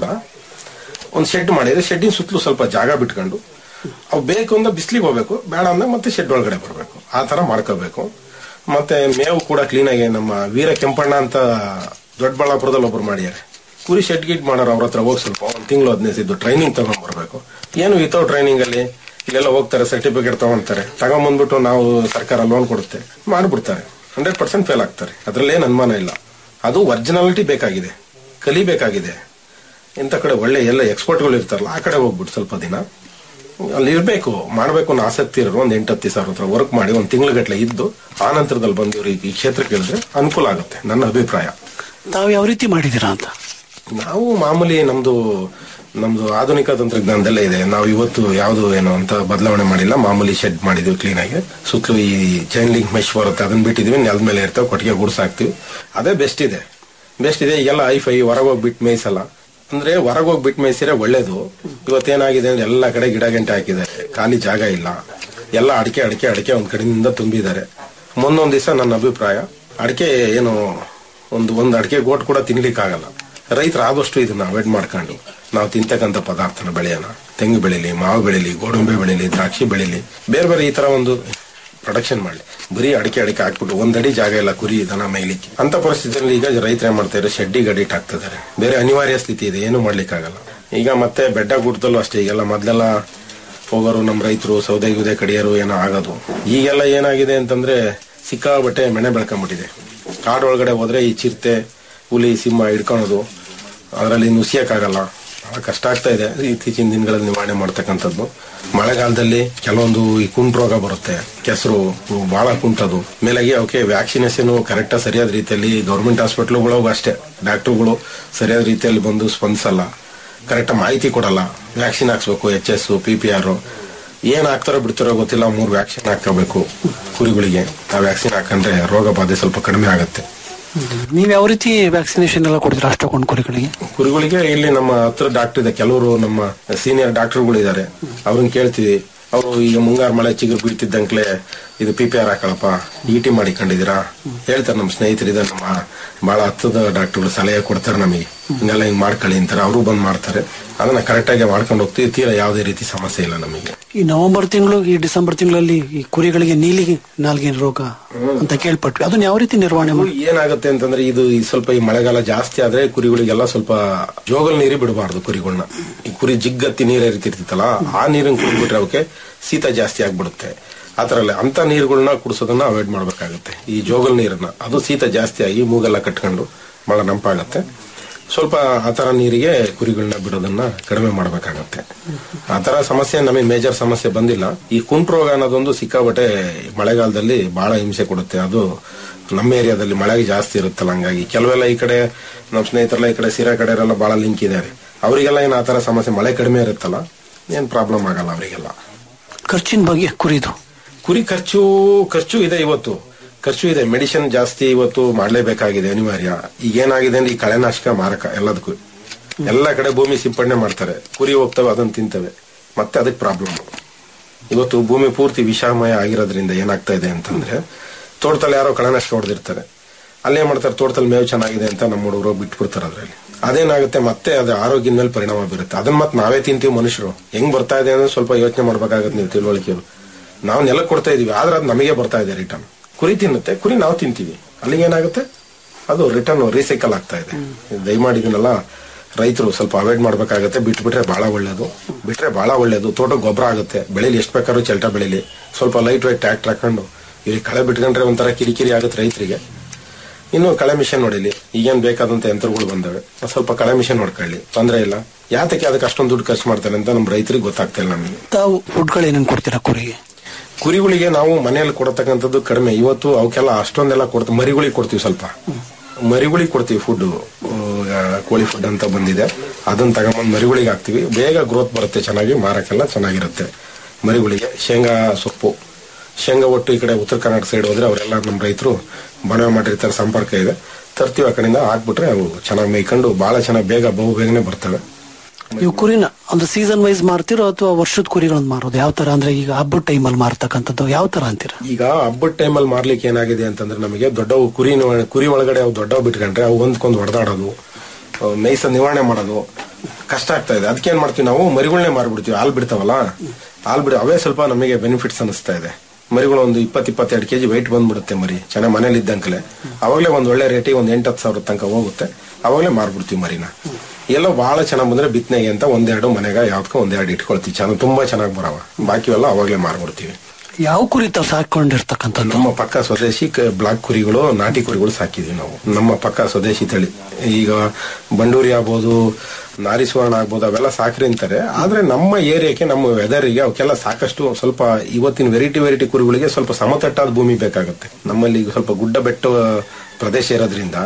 A: ಒಂದು ಶೆಡ್ ಮಾಡಿದ್ರೆ ಶೆಡ್ಡಿನ ಸುತ್ತಲೂ ಸ್ವಲ್ಪ ಜಾಗ ಬಿಟ್ಕೊಂಡು ಅವು ಬೇಕು ಅಂದ್ರೆ ಬಿಸಿಲಿಗೆ ಹೋಗ್ಬೇಕು ಬೇಡ ಅಂದ್ರೆ ಮತ್ತೆ ಶೆಡ್ ಒಳಗಡೆ ಬರಬೇಕು ಆ ತರ ಮಾಡ್ಕೋಬೇಕು ಮತ್ತೆ ಮೇವು ಕೂಡ ಕ್ಲೀನಾಗಿ ನಮ್ಮ ವೀರ ಕೆಂಪಣ್ಣ ಅಂತ ದೊಡ್ಡಬಳ್ಳಾಪುರದಲ್ಲಿ ಒಬ್ರು ಮಾಡ್ಯಾರೆ ಕುರಿ ಶೆಡ್ ಗಿಡ್ ಮಾಡೋರು ಅವ್ರ ಹತ್ರ ಹೋಗಿ ಸ್ವಲ್ಪ ಒಂದು ತಿಂಗಳು ಹದಿನೈದು ಇದ್ದು ಟ್ರೈನಿಂಗ್ ತಗೊಂಡ್ ಬರ್ಬೇಕು ಏನು ವಿತೌಟ್ ಟ್ರೈನಿಂಗ್ ಅಲ್ಲಿ ಇಲ್ಲೆಲ್ಲ ಹೋಗ್ತಾರೆ ಸರ್ಟಿಫಿಕೇಟ್ ತಗೊಂತಾರೆ ತಗೊಂಬಂದ್ಬಿಟ್ಟು ನಾವು ಸರ್ಕಾರ ಲೋನ್ ಕೊಡುತ್ತೆ ಮಾಡ್ಬಿಡ್ತಾರೆ ಹಂಡ್ರೆಡ್ ಪರ್ಸೆಂಟ್ ಫೇಲ್ ಆಗ್ತಾರೆ ಅದ್ರಲ್ಲಿ ಏನು ಅನುಮಾನ ಇಲ್ಲ ಅದು ಒರಿಜಿನಾಲಿಟಿ ಬೇಕಾಗಿದೆ ಕಲಿಬೇಕಾಗಿದೆ ಇಂಥ ಕಡೆ ಒಳ್ಳೆ ಎಲ್ಲ ಎಕ್ಸ್ಪರ್ಟ್ಗಳು ಇರ್ತಾರಲ್ಲ ಆ ಕಡೆ ಹೋಗ್ಬಿಟ್ಟು ಸ್ವಲ್ಪ ದಿನ ಅಲ್ಲಿ ಇರಬೇಕು ಮಾಡಬೇಕು ಅನ್ನೋ ಆಸಕ್ತಿ ಇರೋರು ಒಂದು ಎಂಟು ಹತ್ತು ಸಾವಿರ ಹತ್ರ ವರ್ಕ್ ಮಾಡಿ ಒಂದು ತಿಂಗಳಗಟ್ಲೆ ಇದ್ದು ಆ ನಂತರದಲ್ಲಿ ಬಂದು ಇವ್ರಿಗೆ ಈ ಕ್ಷೇತ್ರಕ್ಕೆ ಇಳಿದ್ರೆ ಅನುಕೂಲ ಆಗುತ್ತೆ ನನ್ನ ಅಭಿಪ್ರಾಯ
B: ತಾವು ಯಾವ ರೀತಿ ಮಾಡಿದ್ದೀರಾ ಅಂತ
A: ನಾವು ಮಾಮೂಲಿ ನಮ್ದು ನಮ್ದು ಆಧುನಿಕ ತಂತ್ರಜ್ಞಾನದಲ್ಲೇ ಇದೆ ನಾವು ಇವತ್ತು ಯಾವುದು ಏನು ಅಂತ ಬದಲಾವಣೆ ಮಾಡಿಲ್ಲ ಮಾಮೂಲಿ ಶೆಡ್ ಮಾಡಿದ್ವಿ ಕ್ಲೀನ್ ಆಗಿ ಸುತ್ತಲೂ ಈ ಚೈನ್ ಲಿಂಕ್ ಮೆಶ್ ಬರುತ್ತೆ ಅದನ್ನ ಬಿಟ್ಟಿದೀವಿ ನೆಲದ ಮೇಲೆ ಇರ್ತವೆ ಕೊಟ್ಟಿಗೆ ಗುಡ್ಸ್ ಹಾಕ್ತಿವಿ ಅದೇ ಬೆಸ್ಟ್ ಇದೆ ಬೆಸ್ಟ್ ಇದೆ ಈಗೆಲ್ಲ ಐಫೈ ಹೊರಗೆ ಹೋಗ್ಬಿಟ್ಟು ಮೇಯ್ಸಲ್ಲ ಅಂದ್ರೆ ಹೊರಗೆ ಹೋಗ್ಬಿಟ್ಟು ಮೇಯ್ಸಿದ್ರೆ ಒಳ್ಳೇದು ಇವತ್ತೇನಾಗಿದೆ ಅಂದ್ರೆ ಎಲ್ಲ ಕಡೆ ಗಿಡ ಗಂಟೆ ಹಾಕಿದ್ದಾರೆ ಖಾಲಿ ಜಾಗ ಇಲ್ಲ ಎಲ್ಲ ಅಡಿಕೆ ಅಡಿಕೆ ಅಡಿಕೆ ಒಂದ್ ಕಡೆಯಿಂದ ತುಂಬಿದ್ದಾರೆ ಮುಂದೊಂದ್ ದಿವಸ ನನ್ನ ಅಭಿಪ್ರಾಯ ಅಡಿಕೆ ಏನು ಒಂದು ಒಂದು ಅಡಿಕೆ ಗೋಟ್ ಕೂಡ ತಿನ್ಲಿಕ್ಕೆ ಆಗಲ್ಲ ರೈತರು ಆದಷ್ಟು ಇದನ್ನ ಅವಾಯ್ಡ್ ಮಾಡ್ಕೊಂಡು ನಾವು ತಿಂತಕ್ಕಂಥ ಪದಾರ್ಥನ ಬೆಳೆಯೋಣ ತೆಂಗು ಬೆಳಿಲಿ ಮಾವು ಬೆಳಿಲಿ ಗೋಡಂಬಿ ಬೆಳಿಲಿ ದ್ರಾಕ್ಷಿ ಬೆಳಿಲಿ ಬೇರೆ ಬೇರೆ ಈ ತರ ಒಂದು ಪ್ರೊಡಕ್ಷನ್ ಮಾಡಲಿ ಬರೀ ಅಡಿಕೆ ಅಡಿಕೆ ಹಾಕ್ಬಿಟ್ಟು ಒಂದಡಿ ಜಾಗ ಇಲ್ಲ ಕುರಿ ದನ ಮೇಯ್ಲಿಕ್ಕೆ ಅಂತ ಪರಿಸ್ಥಿತಿಯಲ್ಲಿ ಈಗ ರೈತರು ಏನ್ ಮಾಡ್ತಾರೆ ಶೆಡ್ಡಿಗೆ ಅಡಿಟ್ ಹಾಕ್ತಿದ್ದಾರೆ ಬೇರೆ ಅನಿವಾರ್ಯ ಸ್ಥಿತಿ ಇದೆ ಏನು ಮಾಡ್ಲಿಕ್ಕಾಗಲ್ಲ ಈಗ ಮತ್ತೆ ಬೆಡ್ಡ ಗುಡ್ದಲ್ಲೂ ಅಷ್ಟೇ ಈಗೆಲ್ಲ ಮೊದ್ಲೆಲ್ಲ ಹೋಗೋರು ನಮ್ಮ ರೈತರು ಸೌದೆ ಗಿದೆ ಕಡಿಯೋರು ಏನೋ ಆಗೋದು ಈಗೆಲ್ಲ ಏನಾಗಿದೆ ಅಂತಂದ್ರೆ ಸಿಕ್ಕಾಬಟ್ಟೆ ಮೆಣೆ ಬೆಳ್ಕೊಂಬಿಟ್ಟಿದೆ ಕಾಡೊಳಗಡೆ ಹೋದ್ರೆ ಈ ಚಿರತೆ ಹುಲಿ ಸಿಂಹ ಹಿಡ್ಕೊಳೋದು ಅದರಲ್ಲಿ ನುಸಿಯಕ್ಕಾಗಲ್ಲ ಬಹಳ ಕಷ್ಟ ಆಗ್ತಾ ಇದೆ ಇತ್ತೀಚಿನ ದಿನಗಳಲ್ಲಿ ನಿವಾರಣೆ ಮಾಡ್ತಕ್ಕಂಥದ್ದು ಮಳೆಗಾಲದಲ್ಲಿ ಕೆಲವೊಂದು ಈ ಕುಂಟ್ ರೋಗ ಬರುತ್ತೆ ಕೆಸರು ಬಹಳ ಕುಂಟದು ಮೇಲಾಗಿ ಅವಕ್ಕೆ ವ್ಯಾಕ್ಸಿನೇಷನ್ ಕರೆಕ್ಟ್ ಸರಿಯಾದ ರೀತಿಯಲ್ಲಿ ಗೌರ್ಮೆಂಟ್ ಹಾಸ್ಪಿಟ್ಲುಗಳು ಅಷ್ಟೇ ಡಾಕ್ಟರ್ಗಳು ಸರಿಯಾದ ರೀತಿಯಲ್ಲಿ ಬಂದು ಸ್ಪಂದಿಸಲ್ಲ ಕರೆಕ್ಟ್ ಮಾಹಿತಿ ಕೊಡಲ್ಲ ವ್ಯಾಕ್ಸಿನ್ ಹಾಕ್ಸ್ಬೇಕು H S P P R ಏನ್ ಹಾಕ್ತಾರೋ ಬಿಡ್ತಾರೋ ಗೊತ್ತಿಲ್ಲ ಮೂರು ವ್ಯಾಕ್ಸಿನ್ ಹಾಕಬೇಕು ಕುರಿಗಳಿಗೆ ಆ ವ್ಯಾಕ್ಸಿನ್ ಹಾಕಂಡ್ರೆ ರೋಗ ಬಾಧೆ ಸ್ವಲ್ಪ ಕಡಿಮೆ ಆಗುತ್ತೆ
B: ನೀವ್ ಯಾವ ರೀತಿ ವ್ಯಾಕ್ಸಿನೇಷನ್ ಎಲ್ಲ ಕೊಡ್ತೀರಾ ಅಷ್ಟೊಂದು ಕುರಿಗಳಿಗೆ
A: ಕುರಿಗಳಿಗೆ ಇಲ್ಲಿ ನಮ್ಮ ಹತ್ರ ಡಾಕ್ಟರ್ ಇದೆ ಕೆಲವರು ನಮ್ಮ ಸೀನಿಯರ್ ಡಾಕ್ಟರ್ಗಳು ಇದ್ದಾರೆ ಅವ್ರನ್ನ ಕೇಳ್ತೀವಿ ಅವರು ಈಗ ಮುಂಗಾರು ಮಳೆ ಚಿಗುರು ಬೀಳ್ತಿದ್ದಂಕ್ಲೆ ಇದು ಪಿ ಪಿ ಆರ್ ಹಾಕಳಪ್ಪ ಇ ಟಿ ಮಾಡಿಕೊಂಡಿದ್ದೀರಾ ಹೇಳ್ತಾರೆ ನಮ್ಮ ಸ್ನೇಹಿತರಿದೆ ನಮ್ಮ ಬಹಳ ಹತ್ತದ ಡಾಕ್ಟರ್ಗಳು ಸಲಹೆ ಕೊಡ್ತಾರೆ ನಮಗೆ ಹಿಂಗೆಲ್ಲ ಹಿಂಗ್ ಮಾಡ್ಕೊಳ್ಳಿ ಅಂತಾರೆ ಅವರು ಬಂದ್ ಮಾಡ್ತಾರೆ ಅದನ್ನ ಕರೆಕ್ಟ್ ಆಗಿ ಮಾಡ್ಕೊಂಡು ಹೋಗ್ತೀವಿ ತೀರಾ ಯಾವುದೇ ರೀತಿ ಸಮಸ್ಯೆ ಇಲ್ಲ ನಮಗೆ
B: ಈ ನವೆಂಬರ್ ತಿಂಗಳು ಈ ಡಿಸೆಂಬರ್ ತಿಂಗಳಲ್ಲಿ ಈ ಕುರಿಗಳಿಗೆ ನೀಲಿ ನಾಲ್ಗಿನ ರೋಗ ಅಂತ ಕೇಳ್ಪಟ್ವಿ ಅದನ್ನ ಯಾವ ರೀತಿ ನಿರ್ವಹಣೆ ಮಾಡಿ
A: ಏನಾಗುತ್ತೆ ಅಂತಂದ್ರೆ ಇದು ಈ ಸ್ವಲ್ಪ ಈ ಮಳೆಗಾಲ ಜಾಸ್ತಿ ಆದ್ರೆ ಕುರಿಗಳಿಗೆಲ್ಲ ಸ್ವಲ್ಪ ಜೋಗಲ್ ನೀರಿ ಬಿಡಬಾರ್ದು ಕುರಿಗಳನ್ನ ಈ ಕುರಿ ಜಿಗ್ಗತ್ತಿ ನೀರ್ ಹರಿತಿರ್ತೈತಲ್ಲ ಆ ನೀರನ್ನ ಕುಡಿದ್ಬಿಟ್ರೆ ಅವಕ್ಕೆ ಶೀತ ಜಾಸ್ತಿ ಆಗ್ಬಿಡುತ್ತೆ ಆತರ ಅಲ್ಲ ಅಂತ ನೀರುಗಳನ್ನ ಕುಡಿಸೋದನ್ನ ಅವಾಯ್ಡ್ ಮಾಡ್ಬೇಕಾಗುತ್ತೆ ಈ ಜೋಗಲ್ ನೀರನ್ನ ಅದು ಶೀತ ಜಾಸ್ತಿ ಆಗಿ ಮೂಗೆಲ್ಲ ಕಟ್ಕೊಂಡು ಬಹಳ ನಂಪಾಗತ್ತೆ ಸ್ವಲ್ಪ ಆ ತರ ನೀರಿಗೆ ಕುರಿಗಳನ್ನ ಬಿಡೋದನ್ನ ಕಡಿಮೆ ಮಾಡ್ಬೇಕಾಗತ್ತೆ ಆ ತರ ಸಮಸ್ಯೆ ನಮಗೆ ಮೇಜರ್ ಸಮಸ್ಯೆ ಬಂದಿಲ್ಲ ಈ ಕುಂಟ್ ರೋಗ ಅನ್ನೋದೊಂದು ಸಿಕ್ಕಾಬಟ್ಟೆ ಮಳೆಗಾಲದಲ್ಲಿ ಬಹಳ ಹಿಂಸೆ ಕೊಡುತ್ತೆ ಅದು ನಮ್ಮ ಏರಿಯಾದಲ್ಲಿ ಮಳೆ ಜಾಸ್ತಿ ಇರುತ್ತಲ್ಲ ಹಂಗಾಗಿ ಕೆಲವೆಲ್ಲ ಈ ಕಡೆ ನಮ್ಮ ಸ್ನೇಹಿತರೆಲ್ಲ ಈ ಕಡೆ ಸಿರಾ ಕಡೆ ಎಲ್ಲ ಬಹಳ ಲಿಂಕ್ ಇದ್ದಾರೆ ಅವರಿಗೆಲ್ಲ ಏನು ಆ ತರ ಸಮಸ್ಯೆ ಮಳೆ ಕಡಿಮೆ ಇರುತ್ತಲ್ಲ ಏನ್ ಪ್ರಾಬ್ಲಮ್ ಆಗಲ್ಲ ಅವರಿಗೆಲ್ಲ
B: ಖರ್ಚಿನ ಬಗ್ಗೆ ಕುರಿದು
A: ಕುರಿ ಖರ್ಚು ಖರ್ಚು ಇದೆ ಇವತ್ತು ಖರ್ಚು ಇದೆ ಮೆಡಿಸಿನ್ ಜಾಸ್ತಿ ಇವತ್ತು ಮಾಡಲೇಬೇಕಾಗಿದೆ ಅನಿವಾರ್ಯ ಈಗ ಏನಾಗಿದೆ ಅಂದ್ರೆ ಈ ಕಳೆನಾಶಕ ಮಾರಕ ಎಲ್ಲದಕ್ಕೂ ಎಲ್ಲ ಕಡೆ ಭೂಮಿ ಸಿಂಪಡಣೆ ಮಾಡ್ತಾರೆ ಕುರಿ ಹೋಗ್ತವೆ ಅದನ್ನ ತಿಂತವೆ ಮತ್ತೆ ಅದಕ್ಕೆ ಪ್ರಾಬ್ಲಮ್ ಇವತ್ತು ಭೂಮಿ ಪೂರ್ತಿ ವಿಷಮಯ ಆಗಿರೋದ್ರಿಂದ ಏನಾಗ್ತಾ ಇದೆ ಅಂತಂದ್ರೆ ತೋಟದಲ್ಲಿ ಯಾರೋ ಕಳೆನಾಶಕ ಹೊಡೆದಿರ್ತಾರೆ ಅಲ್ಲೇ ಮಾಡ್ತಾರೆ ತೋಟದಲ್ಲಿ ಮೇವು ಚೆನ್ನಾಗಿದೆ ಅಂತ ನಮ್ಮ ಹುಡುಗರು ಬಿಟ್ಬಿಡ್ತಾರೆ ಅದ್ರಲ್ಲಿ ಅದೇನಾಗುತ್ತೆ ಮತ್ತೆ ಅದು ಆರೋಗ್ಯದ ಮೇಲೆ ಪರಿಣಾಮ ಬೀರುತ್ತೆ ಅದನ್ನ ಮತ್ತೆ ನಾವೇ ತಿಂತೀವಿ ಮನುಷ್ಯರು ಹೆಂಗ್ ಬರ್ತಾ ಇದೆ ಅಂದ್ರೆ ಸ್ವಲ್ಪ ಯೋಚನೆ ಮಾಡ್ಬೇಕಾಗತ್ತೆ ನೀವು ತಿಳುವಳಿಕೆಯವರು ನಾವು ನೆಲಕ್ಕೆ ಕೊಡ್ತಾ ಇದೀವಿ ಆದ್ರೆ ಅದು ನಮಗೆ ಬರ್ತಾ ಇದೆ ರಿಟರ್ನ್ ಕುರಿ ತಿನ್ನುತ್ತೆ ಕುರಿ ನಾವು ತಿಂತೀವಿ ಅಲ್ಲಿಗೆ ಏನಾಗುತ್ತೆ ಅದು ರಿಟರ್ನ್ ರೀಸೈಕಲ್ ಆಗ್ತಾ ಇದೆ ದಯಮಾಡಿ ಇದನ್ನೆಲ್ಲ ರೈತರು ಸ್ವಲ್ಪ ಅವಾಯ್ಡ್ ಮಾಡ್ಬೇಕಾಗತ್ತೆ ಬಿಟ್ಬಿಟ್ರೆ ಬಹಳ ಒಳ್ಳೇದು ಬಿಟ್ರೆ ಬಹಳ ಒಳ್ಳೇದು ತೋಟ ಗೊಬ್ಬರ ಆಗುತ್ತೆ ಬೆಳೆಲಿ ಎಷ್ಟು ಬೇಕಾದ್ರೂ ಚೆಲ್ಟ ಬೆಳಿಲಿ ಸ್ವಲ್ಪ ಲೈಟ್ ವೈಟ್ ಟ್ರ್ಯಾಕ್ಟರ್ ಹಾಕೊಂಡು ಇಲ್ಲಿ ಕಳೆ ಬಿಟ್ಕೊಂಡ್ರೆ ಒಂಥರ ಕಿರಿಕಿರಿ ಆಗುತ್ತೆ ರೈತರಿಗೆ ಇನ್ನು ಕಳೆ ಮಿಷನ್ ಹೊಡಿಲಿ ಈಗೇನ್ ಬೇಕಾದಂತ ಯಂತ್ರಗಳು ಬಂದವೆ ಒಂದ್ ಸ್ವಲ್ಪ ಕಳೆ ಮಿಷನ್ ಹೊಡ್ಕೊಳ್ಳಿ ತೊಂದ್ರೆ ಇಲ್ಲ ಯಾತಕ್ಕೆ ಅದಕ್ಕೆ ಅಷ್ಟೊಂದು ದುಡ್ಡು ಖರ್ಚು ಮಾಡ್ತಾರೆ ಅಂತ ನಮ್ಮ ರೈತರಿಗೆ ಗೊತ್ತಾಗ್ತಾ ಇಲ್ಲ ನಮಗೆ
B: ತಾವು ಫುಡ್ಗಳು ಏನೇನು ಕೊಡ್ತೀರಾ ಕುರಿಗೆ
A: ಕುರಿಗಳಿಗೆ ನಾವು ಮನೆಯಲ್ಲಿ ಕೊಡತಕ್ಕಂಥದ್ದು ಕಡಿಮೆ ಇವತ್ತು ಅವಕ್ಕೆಲ್ಲ ಅಷ್ಟೊಂದೆಲ್ಲ ಕೊಡ್ತೀವಿ ಮರಿಗಳಿಗೆ ಕೊಡ್ತೀವಿ ಸ್ವಲ್ಪ ಮರಿಗಳಿಗೆ ಕೊಡ್ತೀವಿ ಫುಡ್ ಕೋಳಿ ಫುಡ್ ಅಂತ ಬಂದಿದೆ ಅದನ್ನ ತಗೊಂಬಂದು ಮರಿಗಳಿಗೆ ಹಾಕ್ತಿವಿ ಬೇಗ ಗ್ರೋತ್ ಬರುತ್ತೆ ಚೆನ್ನಾಗಿ ಮಾರಕ್ಕೆಲ್ಲ ಚೆನ್ನಾಗಿರುತ್ತೆ ಮರಿಗಳಿಗೆ ಶೇಂಗಾ ಸೊಪ್ಪು ಶೇಂಗಾ ಒಟ್ಟು ಈ ಕಡೆ ಉತ್ತರ ಕರ್ನಾಟಕ ಸೈಡ್ ಹೋದ್ರೆ ಅವರೆಲ್ಲ ನಮ್ಮ ರೈತರು ಮನವಿ ಮಾಡಿರ್ತಾರೆ ಸಂಪರ್ಕ ಇದೆ ತರ್ತೀವಿ ಆ ಕಡೆಯಿಂದ ಹಾಕ್ಬಿಟ್ರೆ ಅವು ಚೆನ್ನಾಗಿ ಮೇಯ್ಕೊಂಡು ಬಹಳ ಚೆನ್ನಾಗಿ ಬೇಗ ಬಹು ಬೇಗನೆ ಬರ್ತವೆ
B: ನೀವು ಕುರಿನ ಅಂದ್ರೆ ಸೀಸನ್ ವೈಸ್ ಮಾರ್ತಿರೋ ಅಥವಾ ವರ್ಷದ ಕುರಿಗಳನ್ನ ಮಾರೋದು ಯಾವ ತರ ಅಂದ್ರೆ ಈಗ ಹಬ್ಬದ ಟೈಮಲ್ಲಿ ಮಾರ್ತಕ್ಕಂಥದ್ದು ಯಾವ ತರ ಅಂತೀರ
A: ಈಗ ಹಬ್ಬದ ಟೈಮಲ್ಲಿ ಮಾರ್ಲಿಕ್ಕೆ ಏನಾಗಿದೆ ಅಂತಂದ್ರೆ ನಮಗೆ ದೊಡ್ಡವು ಕುರಿ ಕುರಿ ಒಳಗಡೆ ಅವು ದೊಡ್ಡವು ಬಿಟ್ಕೊಂಡ್ರೆ ಅವು ಒಂದ್ಕೊಂದು ಹೊಡೆದಾಡೋದು ಮೇಯ್ಸ ನಿವಾರಣೆ ಮಾಡೋದು ಕಷ್ಟ ಆಗ್ತಾ ಇದೆ ಅದಕ್ಕೆ ಏನ್ ಮಾಡ್ತೀವಿ ನಾವು ಮರಿಗಳನ್ನೇ ಮಾರ್ಬಿಡ್ತೀವಿ ಹಾಲು ಬಿಡ್ತಾವಲ್ಲ ಹಾಲು ಬಿಡ ಅವೇ ಸ್ವಲ್ಪ ನಮಗೆ ಬೆನಿಫಿಟ್ಸ್ ಅನಿಸ್ತಾ ಇದೆ ಮರಿಗಳು ಒಂದು ಇಪ್ಪತ್ ಇಪ್ಪತ್ತೆರಡು ಕೆಜಿ ವೆಯ್ಟ್ ಬಂದ್ಬಿಡುತ್ತೆ ಮರಿ ಚೆನ್ನಾಗಿ ಮನೇಲಿ ಇದ್ದಂಕಲೆ ಅವಾಗಲೇ ಒಂದ್ ಒಳ್ಳೆ ರೇಟಿಗೆ ಒಂದ್ ಎಂಟತ್ತು ಸಾವಿರ ತನಕ ಹೋಗುತ್ತೆ ಅವಾಗಲೇ ಮಾರ್ಬಿಡ್ತೀವಿ ಮರಿನ ಎಲ್ಲ ಬಹಳ ಚೆನ್ನಾಗಿ ಬಂದ್ರೆ ಬಿತ್ತನೆಗೆ ಅಂತ ಒಂದೆರಡು ಮನೆಗೆ ಯಾವ್ದಕ್ಕೂ ಒಂದೆರಡು ಇಟ್ಕೊಳ್ತೀವಿ ಚೆನ್ನಾಗಿ ತುಂಬಾ ಚೆನ್ನಾಗಿ ಬರವ ಬಾಕಿವೆಲ್ಲ ಅವಾಗಲೇ ಮಾರ್ಬಿಡ್ತೀವಿ
B: ಯಾವ ಕುರಿ ತಾವು ಸಾಕೊಂಡಿರ್ತಕ್ಕಂಥದ್ದು
A: ನಮ್ಮ ಪಕ್ಕ ಸ್ವದೇಶಿ ಕ- ಬ್ಲಾಕ್ ಕುರಿಗಳು ನಾಟಿ ಕುರಿಗಳು ಸಾಕಿದ್ವಿ ನಾವು ನಮ್ಮ ಪಕ್ಕ ಸ್ವದೇಶಿ ತಳಿ ಈಗ ಬಂಡೂರಿ ಆಗ್ಬೋದು ನಾರಿ ಸುವರ್ಣ ಆಗ್ಬೋದು ಅವೆಲ್ಲ ಸಾಕ್ರಿ ಅಂತಾರೆ ಆದ್ರೆ ನಮ್ಮ ಏರಿಯಾಕ್ಕೆ ನಮ್ಮ ವೆದರಿಗೆ ಅವಕ್ಕೆಲ್ಲ ಸಾಕಷ್ಟು ಸ್ವಲ್ಪ ಇವತ್ತಿನ ವೆರೈಟಿ ವೆರೈಟಿ ಕುರಿಗಳಿಗೆ ಸ್ವಲ್ಪ ಸಮತಟ್ಟಾದ ಭೂಮಿ ಬೇಕಾಗುತ್ತೆ ನಮ್ಮಲ್ಲಿ ಈಗ ಸ್ವಲ್ಪ ಗುಡ್ಡ ಬೆಟ್ಟ ಪ್ರದೇಶ ಇರೋದ್ರಿಂದ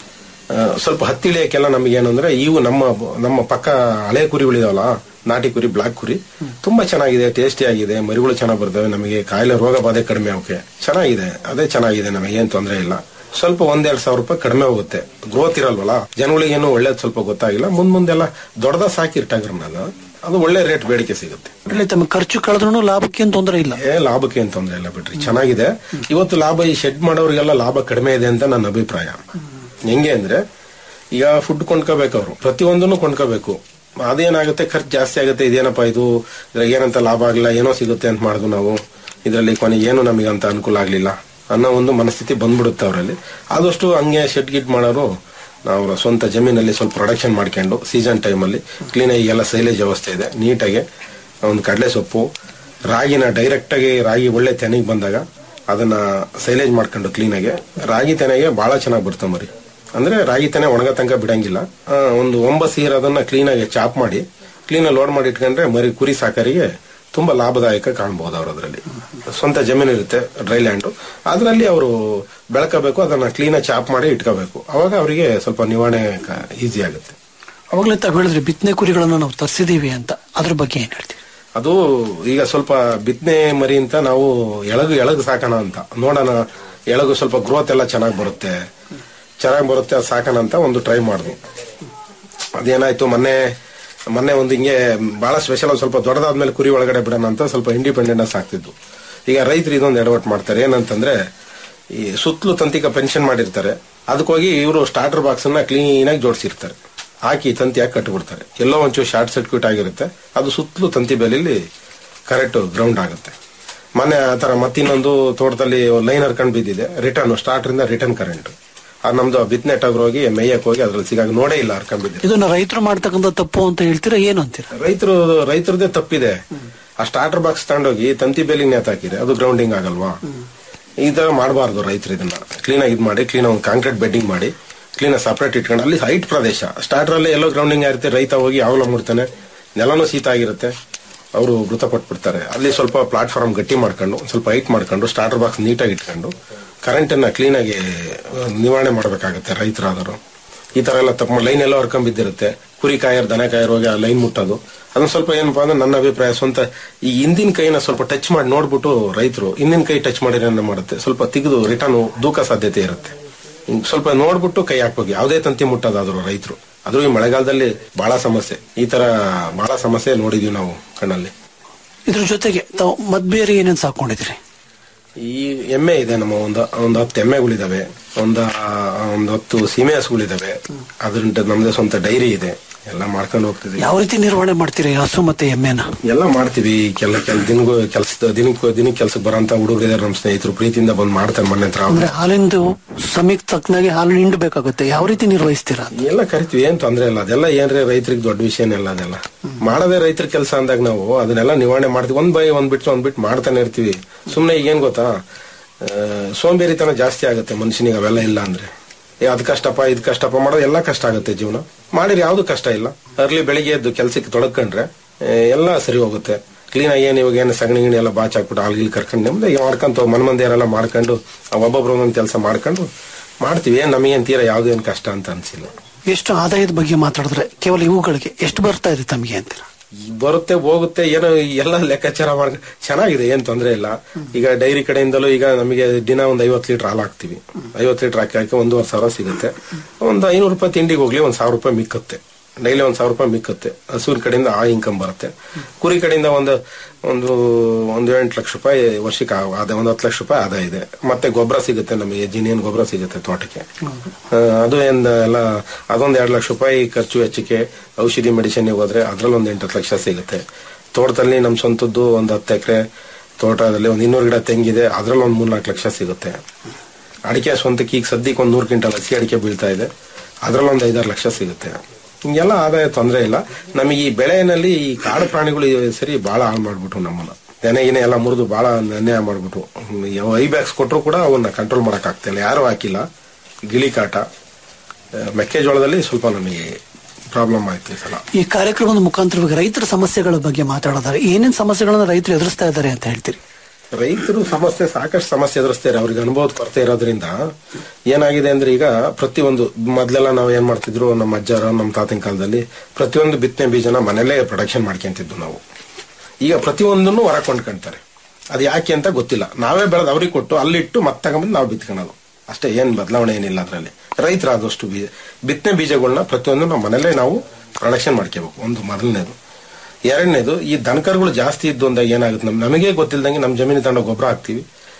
A: ಆ, ಸ್ವಲ್ಪ ಹತ್ತಿಳಿಯಕ್ಕೆಲ್ಲ ನಮಗೆ ಏನಂದ್ರೆ ಇವು ನಮ್ಮ ನಮ್ಮ ಪಕ್ಕ ಹಳೆ ಕುರಿಗಳಿದಾವಲ್ಲ ನಾಟಿ ಕುರಿ ಬ್ಲಾಕ್ ಕುರಿ ತುಂಬಾ ಚೆನ್ನಾಗಿದೆ ಟೇಸ್ಟಿ ಆಗಿದೆ ಮರಿಗಳು ಚೆನ್ನಾಗಿ ಬರ್ತವೆ ನಮಗೆ ಕಾಯಿಲೆ ರೋಗ ಬಾಧೆ ಕಡಿಮೆ ಅವಕ್ಕೆ ಚೆನ್ನಾಗಿದೆ ಅದೇ ಚೆನ್ನಾಗಿದೆ ನಮಗೆ ಏನ್ ತೊಂದರೆ ಇಲ್ಲ ಸ್ವಲ್ಪ ಒಂದೆರಡು ಸಾವಿರ ರೂಪಾಯಿ ಕಡಿಮೆ ಹೋಗುತ್ತೆ ಗ್ರೋತ್ ಇರಲ್ವಲ್ಲ ಜನಗಳಿಗೆ ಏನು ಒಳ್ಳೇದು ಸ್ವಲ್ಪ ಗೊತ್ತಾಗಿಲ್ಲ ಮುಂದ್ ಮುಂದೆಲ್ಲ ದೊಡ್ಡದ ಸಾಕಿರ್ಟಾಗ್ರ ನಾನು ಅದು ಒಳ್ಳೆ ರೇಟ್ ಬೇಡಿಕೆ ಸಿಗುತ್ತೆ
B: ಇಲ್ಲಿ ತಮ್ಮ ಖರ್ಚು ಕಳೆದ್ರೂ ಲಾಭಕ್ಕೆ ಏನ್ ತೊಂದರೆ ಇಲ್ಲ
A: ಏ ಲಾಭಕ್ಕೆ ಏನ್ ತೊಂದರೆ ಇಲ್ಲ ಬಿಡ್ರಿ ಚೆನ್ನಾಗಿದೆ ಇವತ್ತು ಲಾಭ ಈ ಶೆಡ್ ಮಾಡೋರಿಗೆಲ್ಲ ಲಾಭ ಕಡಿಮೆ ಇದೆ ಅಂತ ನನ್ನ ಅಭಿಪ್ರಾಯ ಹೆಂಗೆ ಅಂದ್ರೆ ಈಗ ಫುಡ್ ಕೊಂಡ್ಕೋಬೇಕು ಅವರು ಪ್ರತಿಯೊಂದನ್ನು ಕೊಂಡ್ಕೋಬೇಕು ಅದೇನಾಗುತ್ತೆ ಖರ್ಚು ಜಾಸ್ತಿ ಆಗುತ್ತೆ ಇದೇನಪ್ಪ ಇದು ಇದ್ರಾಗ ಏನಂತ ಲಾಭ ಆಗಿಲ್ಲ ಏನೋ ಸಿಗುತ್ತೆ ಅಂತ ಮಾಡಿದ್ವು ನಾವು ಇದರಲ್ಲಿ ಕೊನೆಗೆ ಏನು ನಮಗೆ ಅಂತ ಅನುಕೂಲ ಆಗ್ಲಿಲ್ಲ ಅನ್ನೋ ಒಂದು ಮನಸ್ಥಿತಿ ಬಂದ್ಬಿಡುತ್ತೆ ಅವರಲ್ಲಿ ಆದಷ್ಟು ಹಂಗೆ ಶೆಡ್ ಗಿಡ್ ಮಾಡೋರು ನಾವು ಸ್ವಂತ ಜಮೀನಲ್ಲಿ ಸ್ವಲ್ಪ ಪ್ರೊಡಕ್ಷನ್ ಮಾಡ್ಕೊಂಡು ಸೀಸನ್ ಟೈಮಲ್ಲಿ ಕ್ಲೀನಾಗಿ ಎಲ್ಲ ಸೈಲೇಜ್ ವ್ಯವಸ್ಥೆ ಇದೆ ನೀಟಾಗಿ ಒಂದು ಕಡಲೆ ಸೊಪ್ಪು ರಾಗಿನ ಡೈರೆಕ್ಟ್ ಆಗಿ ರಾಗಿ ಒಳ್ಳೆ ತೆನೆಗೆ ಬಂದಾಗ ಅದನ್ನ ಸೈಲೇಜ್ ಮಾಡ್ಕೊಂಡು ಕ್ಲೀನಾಗಿ ರಾಗಿ ತೆನೆಗೆ ಬಹಳ ಚೆನ್ನಾಗಿ ಬರ್ತವೆ ಮರಿ ಅಂದ್ರೆ ರಾಗಿ ತಾನೆ ಒಣಗ ತನಕ ಬಿಡಂಗಿಲ್ಲ ಆ, ಒಂದು ಒಂಬತ್ತು ಸೀರ್ ಅದನ್ನ ಕ್ಲೀನಾಗಿ ಚಾಪ್ ಮಾಡಿ ಕ್ಲೀನಾಗಿ ಲೋಡ್ ಮಾಡಿ ಇಟ್ಕೊಂಡ್ರೆ ಮರಿ ಕುರಿ ಸಾಕರಿಗೆ ತುಂಬಾ ಲಾಭದಾಯಕ ಕಾಣ್ಬೋದು ಅವ್ರು ಅದರಲ್ಲಿ ಸ್ವಂತ ಜಮೀನು ಇರುತ್ತೆ ಡ್ರೈ ಲ್ಯಾಂಡ್ ಅದರಲ್ಲಿ ಅವರು ಬೆಳ್ಕೋಬೇಕು ಅದನ್ನ ಕ್ಲೀನಾಗಿ ಚಾಪ್ ಮಾಡಿ ಇಟ್ಕೋಬೇಕು ಅವಾಗ ಅವರಿಗೆ ಸ್ವಲ್ಪ ನಿವಾರಣೆ ಈಸಿ ಆಗುತ್ತೆ
B: ಅವಾಗಲೇ ತಾವು ಹೇಳಿದ್ರಿ ಬಿತ್ತನೆ ಕುರಿಗಳನ್ನು ನಾವು ತರಿಸಿದೀವಿ ಅಂತ ಅದ್ರ ಬಗ್ಗೆ ಏನ್ ಹೇಳ್ತೀವಿ
A: ಅದು ಈಗ ಸ್ವಲ್ಪ ಬಿತ್ತನೆ ಮರಿ ಅಂತ ನಾವು ಎಳಗು ಎಳಗು ಸಾಕೋಣ ಅಂತ ನೋಡೋಣ ಎಳಗು ಸ್ವಲ್ಪ ಗ್ರೋತ್ ಎಲ್ಲ ಚೆನ್ನಾಗಿ ಬರುತ್ತೆ ಚೆನ್ನಾಗಿ ಬರುತ್ತೆ ಅದು ಸಾಕೋಣ ಅಂತ ಒಂದು ಟ್ರೈ ಮಾಡಿದ್ವಿ ಅದೇನಾಯ್ತು ಮೊನ್ನೆ ಮೊನ್ನೆ ಒಂದು ಹಿಂಗೆ ಬಹಳ ಸ್ಪೆಷಲ್ ಸ್ವಲ್ಪ ದೊಡ್ಡದಾದ್ಮೇಲೆ ಕುರಿ ಒಳಗಡೆ ಬಿಡೋಣ ಅಂತ ಸ್ವಲ್ಪ ಇಂಡಿಪೆಂಡೆಂಟ್ ಸಾಕ್ತಿದ್ದು ಈಗ ರೈತರು ಇದೊಂದು ಎಡವಟ್ ಮಾಡ್ತಾರೆ ಏನಂತಂದ್ರೆ ಈ ಸುತ್ತಲೂ ತಂತಿಕ ಪೆನ್ಷನ್ ಮಾಡಿರ್ತಾರೆ ಅದಕ್ಕೋಗಿ ಇವರು ಸ್ಟಾರ್ಟರ್ ಬಾಕ್ಸ್ ಅನ್ನ ಕ್ಲೀನ್ ಆಗಿ ಜೋಡಿಸಿರ್ತಾರೆ ಹಾಕಿ ತಂತಿ ಹಾಕಿ ಕಟ್ಟಿಬಿಡ್ತಾರೆ ಎಲ್ಲೋ ಒಂಚೂರು ಶಾರ್ಟ್ ಸರ್ಕ್ಯೂಟ್ ಆಗಿರುತ್ತೆ ಅದು ಸುತ್ತಲೂ ತಂತಿ ಬೇಲಿಲಿ ಕರೆಕ್ಟ್ ಗ್ರೌಂಡ್ ಆಗುತ್ತೆ ಮೊನ್ನೆ ಆ ತರ ಮತ್ತಿನ್ನೊಂದು ತೋಟದಲ್ಲಿ ಲೈನ್ ಹರ್ಕೊಂಡು ಬಿದ್ದಿದೆ ರಿಟರ್ನ್ ಸ್ಟಾರ್ಟರ್ ಇಂದ ರಿಟರ್ನ್ ಕರೆಂಟ್ ಅದು ನಮ್ದು ಬಿತ್ನೆ ಹೋಗಿ ಮೇಯಕ್ ಹೋಗಿ ಅದ್ರಲ್ಲಿ ಸಿಗಾಗ ನೋಡೇ ಇಲ್ಲ ಹರ್ಕೊಂಡ್ ಬಿದ್ದಿದೆ
B: ಇದನ್ನ ರೈತರು ಮಾಡ್ತಕ್ಕಂಥ ತಪ್ಪು ಅಂತ ಹೇಳ್ತೀರಾ ಏನು ಅಂತೀರಾ
A: ರೈತರು ರೈತರದೇ ತಪ್ಪಿದೆ ಆ ಸ್ಟಾರ್ಟರ್ ಬಾಕ್ಸ್ ತಗೊಂಡೋಗಿ ತಂತಿ ಬೇಲಿಗೆ ನೇತಾಕಿದೆ ಅದು ಗ್ರೌಂಡಿಂಗ್ ಆಗಲ್ವಾ ಈ ತರ ಮಾಡಬಾರ್ದು ರೈತರು ಇದನ್ನ ಕ್ಲೀನ್ ಆಗಿ ಇದ್ ಮಾಡಿ ಕ್ಲೀನ್ ಒಂದು ಕಾಂಕ್ರೀಟ್ ಬೆಡ್ಡಿಂಗ್ ಮಾಡಿ ಕ್ಲೀನ್ ಸಪರೇಟ್ ಇಟ್ಕೊಂಡು ಅಲ್ಲಿ ಹೈಟ್ ಪ್ರದೇಶ ಸ್ಟಾರ್ಟರ್ ಅಲ್ಲಿ ಎಲ್ಲೋ ಗ್ರೌಂಡಿಂಗ್ ಆಗಿರುತ್ತೆ ರೈತ ಹೋಗಿ ಯಾವಲ ಮುಡ್ತಾನೆ ನೆಲನೂ ಶೀತ ಆಗಿರುತ್ತೆ ಅವರು ಮೃತಪಟ್ಬಿಡ್ತಾರೆ ಅಲ್ಲಿ ಸ್ವಲ್ಪ ಪ್ಲಾಟ್ಫಾರ್ಮ್ ಗಟ್ಟಿ ಮಾಡ್ಕೊಂಡು ಒಂದ್ ಸ್ವಲ್ಪ ಹೈಟ್ ಮಾಡ್ಕೊಂಡು ಸ್ಟಾರ್ಟರ್ ಬಾಕ್ಸ್ ನೀಟಾಗಿ ಇಟ್ಕೊಂಡು ಕರೆಂಟ್ ಅನ್ನ ಕ್ಲೀನ್ ಆಗಿ ಆ, ನಿವಾರಣೆ ಮಾಡಬೇಕಾಗುತ್ತೆ ರೈತರಾದರು ಈ ತರ ಎಲ್ಲ ತಪ್ಪ ಲೈನ್ ಎಲ್ಲ ಹೊರ್ಕೊಂಡ್ ಬಿದ್ದಿರುತ್ತೆ ಕುರಿ ಕಾಯರ್ ದನ ಕಾಯರ್ ಹೋಗಿ ಆ ಲೈನ್ ಮುಟ್ಟೋದು ಅದನ್ನ ಸ್ವಲ್ಪ ಏನಪ್ಪಾ ಅಂದ್ರೆ ನನ್ನ ಅಭಿಪ್ರಾಯ ಸ್ವಂತ ಈ ಹಿಂದಿನ ಕೈನ ಸ್ವಲ್ಪ ಟಚ್ ಮಾಡಿ ನೋಡ್ಬಿಟ್ಟು ರೈತರು ಹಿಂದಿನ ಕೈ ಟಚ್ ಮಾಡಿದ್ರೆ ಏನ್ ಮಾಡುತ್ತೆ ಸ್ವಲ್ಪ ತೆಗೆದು ರಿಟರ್ನ್ ದೂಕ ಸಾಧ್ಯತೆ ಇರುತ್ತೆ ಹಿಂಗ್ ಸ್ವಲ್ಪ ನೋಡ್ಬಿಟ್ಟು ಕೈ ಹಾಕ್ಬೇಕು ಯಾವುದೇ ತಂತಿ ಮುಟ್ಟೋದಾದ್ರು ರೈತರು ಆದ್ರೂ ಈ ಮಳೆಗಾಲದಲ್ಲಿ ಬಹಳ ಸಮಸ್ಯೆ ಈ ತರ ಬಹಳ ಸಮಸ್ಯೆ ನೋಡಿದೀವಿ ನಾವು ಕಣ್ಣಲ್ಲಿ
B: ಇದ್ರ ಜೊತೆಗೆ ತಾವು ಮದ್ಬೇರಿ ಏನೇನ್ ಸಾಕೊಂಡಿದ್ರಿ
A: ಈ ಎಮ್ಮೆ ಇದೆ ನಮ್ಮ ಒಂದು ಒಂದು ಹತ್ತು ಎಮ್ಮೆಗಳಿದಾವೆ ಒಂದು ಒಂದು ಹತ್ತು ಸೀಮೆ ಹಸುಗಳಿದಾವೆ ಅದ್ರಿಂದ ನಮ್ದೇ ಸ್ವಂತ ಡೈರಿ ಇದೆ ಎಲ್ಲ ಮಾಡ್ಕೊಂಡು ಹೋಗ್ತಿದೀವಿ
B: ಯಾವ ರೀತಿ ನಿರ್ವಹಣೆ ಮಾಡ್ತೀರಿ ಹಸು ಮತ್ತೆ ಎಮ್ಮೆನ
A: ಎಲ್ಲ ಮಾಡ್ತೀವಿ ಕೆಲ ಕೆಲ ದಿನಗೂ ಕೆಲ್ಸ ದಿನಕ್ಕೆ ದಿನಕ್ಕೆ ಕೆಲ್ಸಕ್ಕೆ ಬರೋಂತ ಹುಡುಗರು ಇದಾರೆ ನಮ್ಮ ಸ್ನೇಹಿತರು ಪ್ರೀತಿಯಿಂದ ಬಂದು ಮಾಡ್ತಾರೆ ಮನೆ ಹತ್ರ
B: ಅಂದ್ರೆ ಹಾಲಿಂದು ಸಮಯಕ್ಕೆ ತಕ್ಕನಾಗಿ ಹಾಲು ಹಿಂಡಬೇಕಾಗುತ್ತೆ ಯಾವ ರೀತಿ ನಿರ್ವಹಿಸ್ತೀರಾ
A: ಎಲ್ಲ ಕರಿತೀವಿ ಏನ್ ತೊಂದ್ರೆ ಇಲ್ಲ ಅದೆಲ್ಲ ಏನ್ರಿ ರೈತರಿಗೆ ದೊಡ್ಡ ವಿಷಯನೆಲ್ಲ ಅದೆಲ್ಲ ಮಾಡದೇ ರೈತರ ಕೆಲಸ ಅಂದಾಗ ನಾವು ಅದನ್ನೆಲ್ಲ ನಿವಾರಣೆ ಮಾಡ್ತೀವಿ ಒಂದ್ ಬೈ ಒಂದ್ ಬಿಟ್ಟು ಒಂದ್ ಬಿಟ್ಟು ಮಾಡ್ತಾನೆ ಇರ್ತೀವಿ ಸುಮ್ನೆ ಈಗ ಏನ್ ಗೊತ್ತಾ ಆ, ಸೋಂಬೇರಿತನ ಜಾಸ್ತಿ ಆಗುತ್ತೆ ಮನುಷ್ಯನಿಗೆ ಅವೆಲ್ಲ ಇಲ್ಲ ಅಂದ್ರೆ ಏ ಅದ್ ಕಷ್ಟಪ್ಪ ಇದ್ ಕಷ್ಟಪ್ಪ ಮಾಡೋದು ಎಲ್ಲ ಕಷ್ಟ ಆಗುತ್ತೆ ಜೀವನ ಮಾಡಿದ್ರೆ ಯಾವ್ದು ಕಷ್ಟ ಇಲ್ಲ ಅರ್ಲಿ ಬೆಳಿಗ್ಗೆ ಎದ್ದು ಕೆಲ್ಸಕ್ಕೆ ತೊಡಕೊಂಡ್ರೆ ಎಲ್ಲ ಸರಿ ಹೋಗುತ್ತೆ ಕ್ಲೀನ್ ಆಗಿ ಏನ್ ಇವಾಗ ಏನು ಸಗಣಿ ಗಿಣಿ ಎಲ್ಲ ಬಾಚ್ ಹಾಕ್ಬಿಟ್ಟು ಆಲ್ಗಿಲ್ ಕರ್ಕೊಂಡು ನೆಮ್ಮದಿ ಮಾಡ್ಕೊಂತ ಮನ್ ಮಂದಿಯರೆಲ್ಲ ಮಾಡ್ಕೊಂಡು ಆ ಒಬ್ಬೊಬ್ರು ಒಂದೊಂದು ಕೆಲಸ ಮಾಡ್ಕೊಂಡು ಮಾಡ್ತೀವಿ ಏನ್ ನಮಗೇನ್ ತೀರಾ ಯಾವ್ದು ಏನ್ ಕಷ್ಟ ಅಂತ ಅನ್ಸಿಲ್ಲ
B: ಎಷ್ಟು ಆದಾಯದ ಬಗ್ಗೆ ಮಾತಾಡಿದ್ರೆ ಕೇವಲ ಇವುಗಳಿಗೆ ಎಷ್ಟು ಬರ್ತಾ ಇದೆ ತಮಗೆ ಅಂತೀರಾ
A: ಈ ಬರುತ್ತೆ ಹೋಗುತ್ತೆ ಏನೋ ಎಲ್ಲ ಲೆಕ್ಕಾಚಾರ ಮಾಡ್ ಚೆನ್ನಾಗಿದೆ ಏನ್ ತೊಂದ್ರೆ ಇಲ್ಲ ಈಗ ಡೈರಿ ಕಡೆಯಿಂದಲೂ ಈಗ ನಮಗೆ ದಿನ ಒಂದ್ ಐವತ್ತು ಲೀಟರ್ ಹಾಲು ಹಾಕ್ತಿವಿ ಐವತ್ತು ಲೀಟರ್ ಹಾಕಿ ಹಾಕಿ ಒಂದೂವರೆ ಸಾವಿರ ಸಿಗುತ್ತೆ ಒಂದು ಐನೂರು ರೂಪಾಯಿ ತಿಂಡಿಗೆ ಹೋಗ್ಲಿ ಒಂದ್ ಸಾವಿರ ರೂಪಾಯಿ ಮಿಕ್ಕುತ್ತೆ ಡೈಲಿ ಒಂದ್ ಸಾವಿರ ರೂಪಾಯಿ ಮಿಕ್ಕುತ್ತೆ ಹಸುವಿನ ಕಡೆಯಿಂದ ಆ ಇನ್ಕಮ್ ಬರುತ್ತೆ ಕುರಿ ಕಡೆಯಿಂದ ಒಂದು ಒಂದು ಒಂದು ಎಂಟು ಲಕ್ಷ ರೂಪಾಯಿ ವರ್ಷಕ್ಕೆ ಆ- ಆದಾಯ ಒಂದು ಹತ್ತು ಲಕ್ಷ ರೂಪಾಯಿ ಆದಾಯ ಇದೆ ಮತ್ತೆ ಗೊಬ್ಬರ ಸಿಗುತ್ತೆ ನಮಗೆ ಜಿನಿಯನ್ ಗೊಬ್ಬರ ಸಿಗುತ್ತೆ ತೋಟಕ್ಕೆ ಆ, ಅದು ಏನ್ ಎಲ್ಲ ಅದೊಂದು ಎರಡು ಲಕ್ಷ ರೂಪಾಯಿ ಖರ್ಚು ವೆಚ್ಚಕ್ಕೆ ಔಷಧಿ ಮೆಡಿಸಿನ್ ಹೋದ್ರೆ ಅದ್ರಲ್ಲಿ ಒಂದು ಎಂಟು ಹತ್ತು ಲಕ್ಷ ಸಿಗುತ್ತೆ ತೋಟದಲ್ಲಿ ನಮ್ಮ ಸ್ವಂತದ್ದು ಒಂದು ಹತ್ತು ಎಕರೆ ತೋಟದಲ್ಲಿ ಒಂದು ಇನ್ನೂರು ಗಿಡ ತೆಂಗಿದೆ ಅದ್ರಲ್ಲಿ ಒಂದು ಮೂರ್ನಾಲ್ಕು ಲಕ್ಷ ಸಿಗುತ್ತೆ ಅಡಿಕೆ ಸ್ವಂತಕ್ಕೆ ಈಗ ಸದ್ಯಕ್ಕೆ ಒಂದು ನೂರು ಕ್ವಿಂಟಲ್ ಹಸಿ ಅಡಿಕೆ ಬೀಳ್ತಾ ಇದೆ ಅದ್ರಲ್ಲಿ ಒಂದು ಐದಾರು ಲಕ್ಷ ಸಿಗುತ್ತೆ ಹಿಂಗೆಲ್ಲ ಆದಾಯ ತೊಂದರೆ ಇಲ್ಲ ನಮಗೆ ಈ ಬೆಳೆನಲ್ಲಿ ಈ ಕಾಡು ಪ್ರಾಣಿಗಳು ಸರಿ ಬಹಳ ಹಾಳು ಮಾಡ್ಬಿಟ್ಟು ನಮ್ಮನ್ನ ದನ ಗಿನ ಎಲ್ಲ ಮುರಿದು ಬಹಳ ಅನ್ಯಾಯ ಮಾಡ್ಬಿಟ್ಟು ಐ ಬ್ಯಾಗ್ಸ್ ಕೊಟ್ಟರು ಕೂಡ ಅವನ್ನ ಕಂಟ್ರೋಲ್ ಮಾಡಕ್ ಆಗ್ತಿಲ್ಲ ಯಾರು ಹಾಕಿಲ್ಲ ಗಿಳಿ ಕಾಟ ಆ, ಮೆಕ್ಕೆಜೋಳದಲ್ಲಿ ಸ್ವಲ್ಪ ನಮಗೆ ಪ್ರಾಬ್ಲಮ್ ಆಯ್ತು ಈ ಸಲ
B: ಈ ಕಾರ್ಯಕ್ರಮದ ಮುಖಾಂತರವಾಗಿ ರೈತರ ಸಮಸ್ಯೆಗಳ ಬಗ್ಗೆ ಮಾತಾಡಿದ್ದಾರೆ ಏನೇನ್ ಸಮಸ್ಯೆಗಳನ್ನ ರೈತರು ಎದುರಿಸ್ತಾ ಇದ್ದಾರೆ ಅಂತ ಹೇಳ್ತೀರಿ
A: ರೈತರು ಸಮಸ್ಯೆ ಸಾಕಷ್ಟು ಸಮಸ್ಯೆ ಎದುರಿಸ್ತಾರೆ ಅವ್ರಿಗೆ ಅನುಭವದ ಕೊರತೆ ಇರೋದ್ರಿಂದ ಏನಾಗಿದೆ ಅಂದ್ರೆ ಈಗ ಪ್ರತಿಯೊಂದು ಮೊದ್ಲೆಲ್ಲ ನಾವು ಏನ್ ಮಾಡ್ತಿದ್ರು ನಮ್ಮ ಅಜ್ಜರ ನಮ್ಮ ತಾತನ ಕಾಲದಲ್ಲಿ ಪ್ರತಿಯೊಂದು ಬಿತ್ತನೆ ಬೀಜನ ಮನೆಯಲ್ಲೇ ಪ್ರೊಡಕ್ಷನ್ ಮಾಡ್ಕೊಂತಿದ್ವು ನಾವು ಈಗ ಪ್ರತಿಯೊಂದನ್ನು ಹೊರ ಕೊಂಡ್ಕೊಂತಾರೆ ಅದು ಯಾಕೆ ಅಂತ ಗೊತ್ತಿಲ್ಲ ನಾವೇ ಬೆಳೆದು ಅವ್ರಿಗೆ ಕೊಟ್ಟು ಅಲ್ಲಿಟ್ಟು ಮತ್ತೆ ತಗೊಂಡ್ಬಂದು ನಾವು ಬಿತ್ಕೊಳ್ಳೋದು ಅಷ್ಟೇ ಏನ್ ಬದಲಾವಣೆ ಏನಿಲ್ಲ ಅದರಲ್ಲಿ ರೈತರಾದಷ್ಟು ಬೀಜ ಬಿತ್ತನೆ ಬೀಜಗಳನ್ನ ಪ್ರತಿಯೊಂದು ನಮ್ಮ ಮನೇಲೆ ನಾವು ಪ್ರೊಡಕ್ಷನ್ ಮಾಡ್ಕೋಬೇಕು ಒಂದು ಮೊದಲನೇದು ಎರಡನೇದು ಈ ದನಕರುಗಳು ಜಾಸ್ತಿ ಇದ್ದು ಅಂದಾಗ ಏನಾಗುತ್ತೆ ನಮ್ ನಮಗೆ ಗೊತ್ತಿಲ್ದಂಗೆ ನಮ್ಮ ಜಮೀನು ತಗೊಂಡು ಗೊಬ್ಬರ ಹಾಕ್ತಿವಿ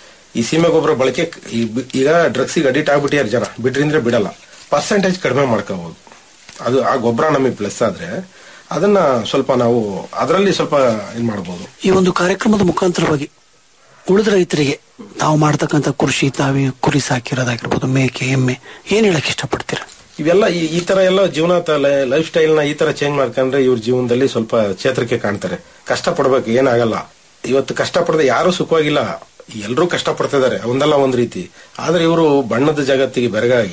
A: ಈ ಸೀಮೆ ಗೊಬ್ಬರ ಬಳಕೆ ಈ ಬಿ- ಈಗ ಡ್ರಗ್ಸಿಗೆ ಅಡಿಟ್ ಆಗ್ಬಿಟ್ಟಿಯಾರ ಜನ ಬಿಡ್ರಿಂದ್ರೆ ಬಿಡಲ್ಲ ಪರ್ಸೆಂಟೇಜ್ ಕಡಿಮೆ ಮಾಡ್ಕೋಬಹುದು ಅದು ಆ ಗೊಬ್ಬರ ನಮಗೆ ಪ್ಲಸ್ ಆದ್ರೆ ಅದನ್ನ ಸ್ವಲ್ಪ ನಾವು ಅದರಲ್ಲಿ ಸ್ವಲ್ಪ ಏನ್ ಮಾಡ್ಬೋದು
B: ಈ ಒಂದು ಕಾರ್ಯಕ್ರಮದ ಮುಖಾಂತರವಾಗಿ ಉಳಿದ ರೈತರಿಗೆ ತಾವು ಮಾಡ್ತಕ್ಕಂಥ ಕೃಷಿ ತಾವಿ ಕುರಿ ಸಾಕಿರೋದಾಗಿರ್ಬೋದು ಮೇಕೆ ಎಮ್ಮೆ ಏನ್ ಹೇಳಕ್ ಇಷ್ಟಪಡ್ತೀರಾ
A: ಇವೆಲ್ಲ ಈ- ಈ ತರ ಎಲ್ಲ ಜೀವನ ಲೈಫ್ ಸ್ಟೈಲ್ ನ ಈ ತರ ಚೇಂಜ್ ಮಾಡ್ಕೊಂಡ್ರೆ ಇವ್ರ ಜೀವನದಲ್ಲಿ ಸ್ವಲ್ಪ ಚೇತರಿಕೆ ಕಾಣ್ತಾರೆ ಕಷ್ಟ ಪಡ್ಬೇಕು ಏನಾಗಲ್ಲ ಇವತ್ತು ಕಷ್ಟ ಪಡದೆ ಯಾರು ಸುಖವಾಗಿಲ್ಲ ಎಲ್ಲರೂ ಕಷ್ಟ ಪಡ್ತಿದ್ದಾರೆ ಒಂದಲ್ಲ ಒಂದ್ ರೀತಿ ಆದ್ರೆ ಇವರು ಬಣ್ಣದ ಜಗತ್ತಿಗೆ ಬೆರಗಾಗಿ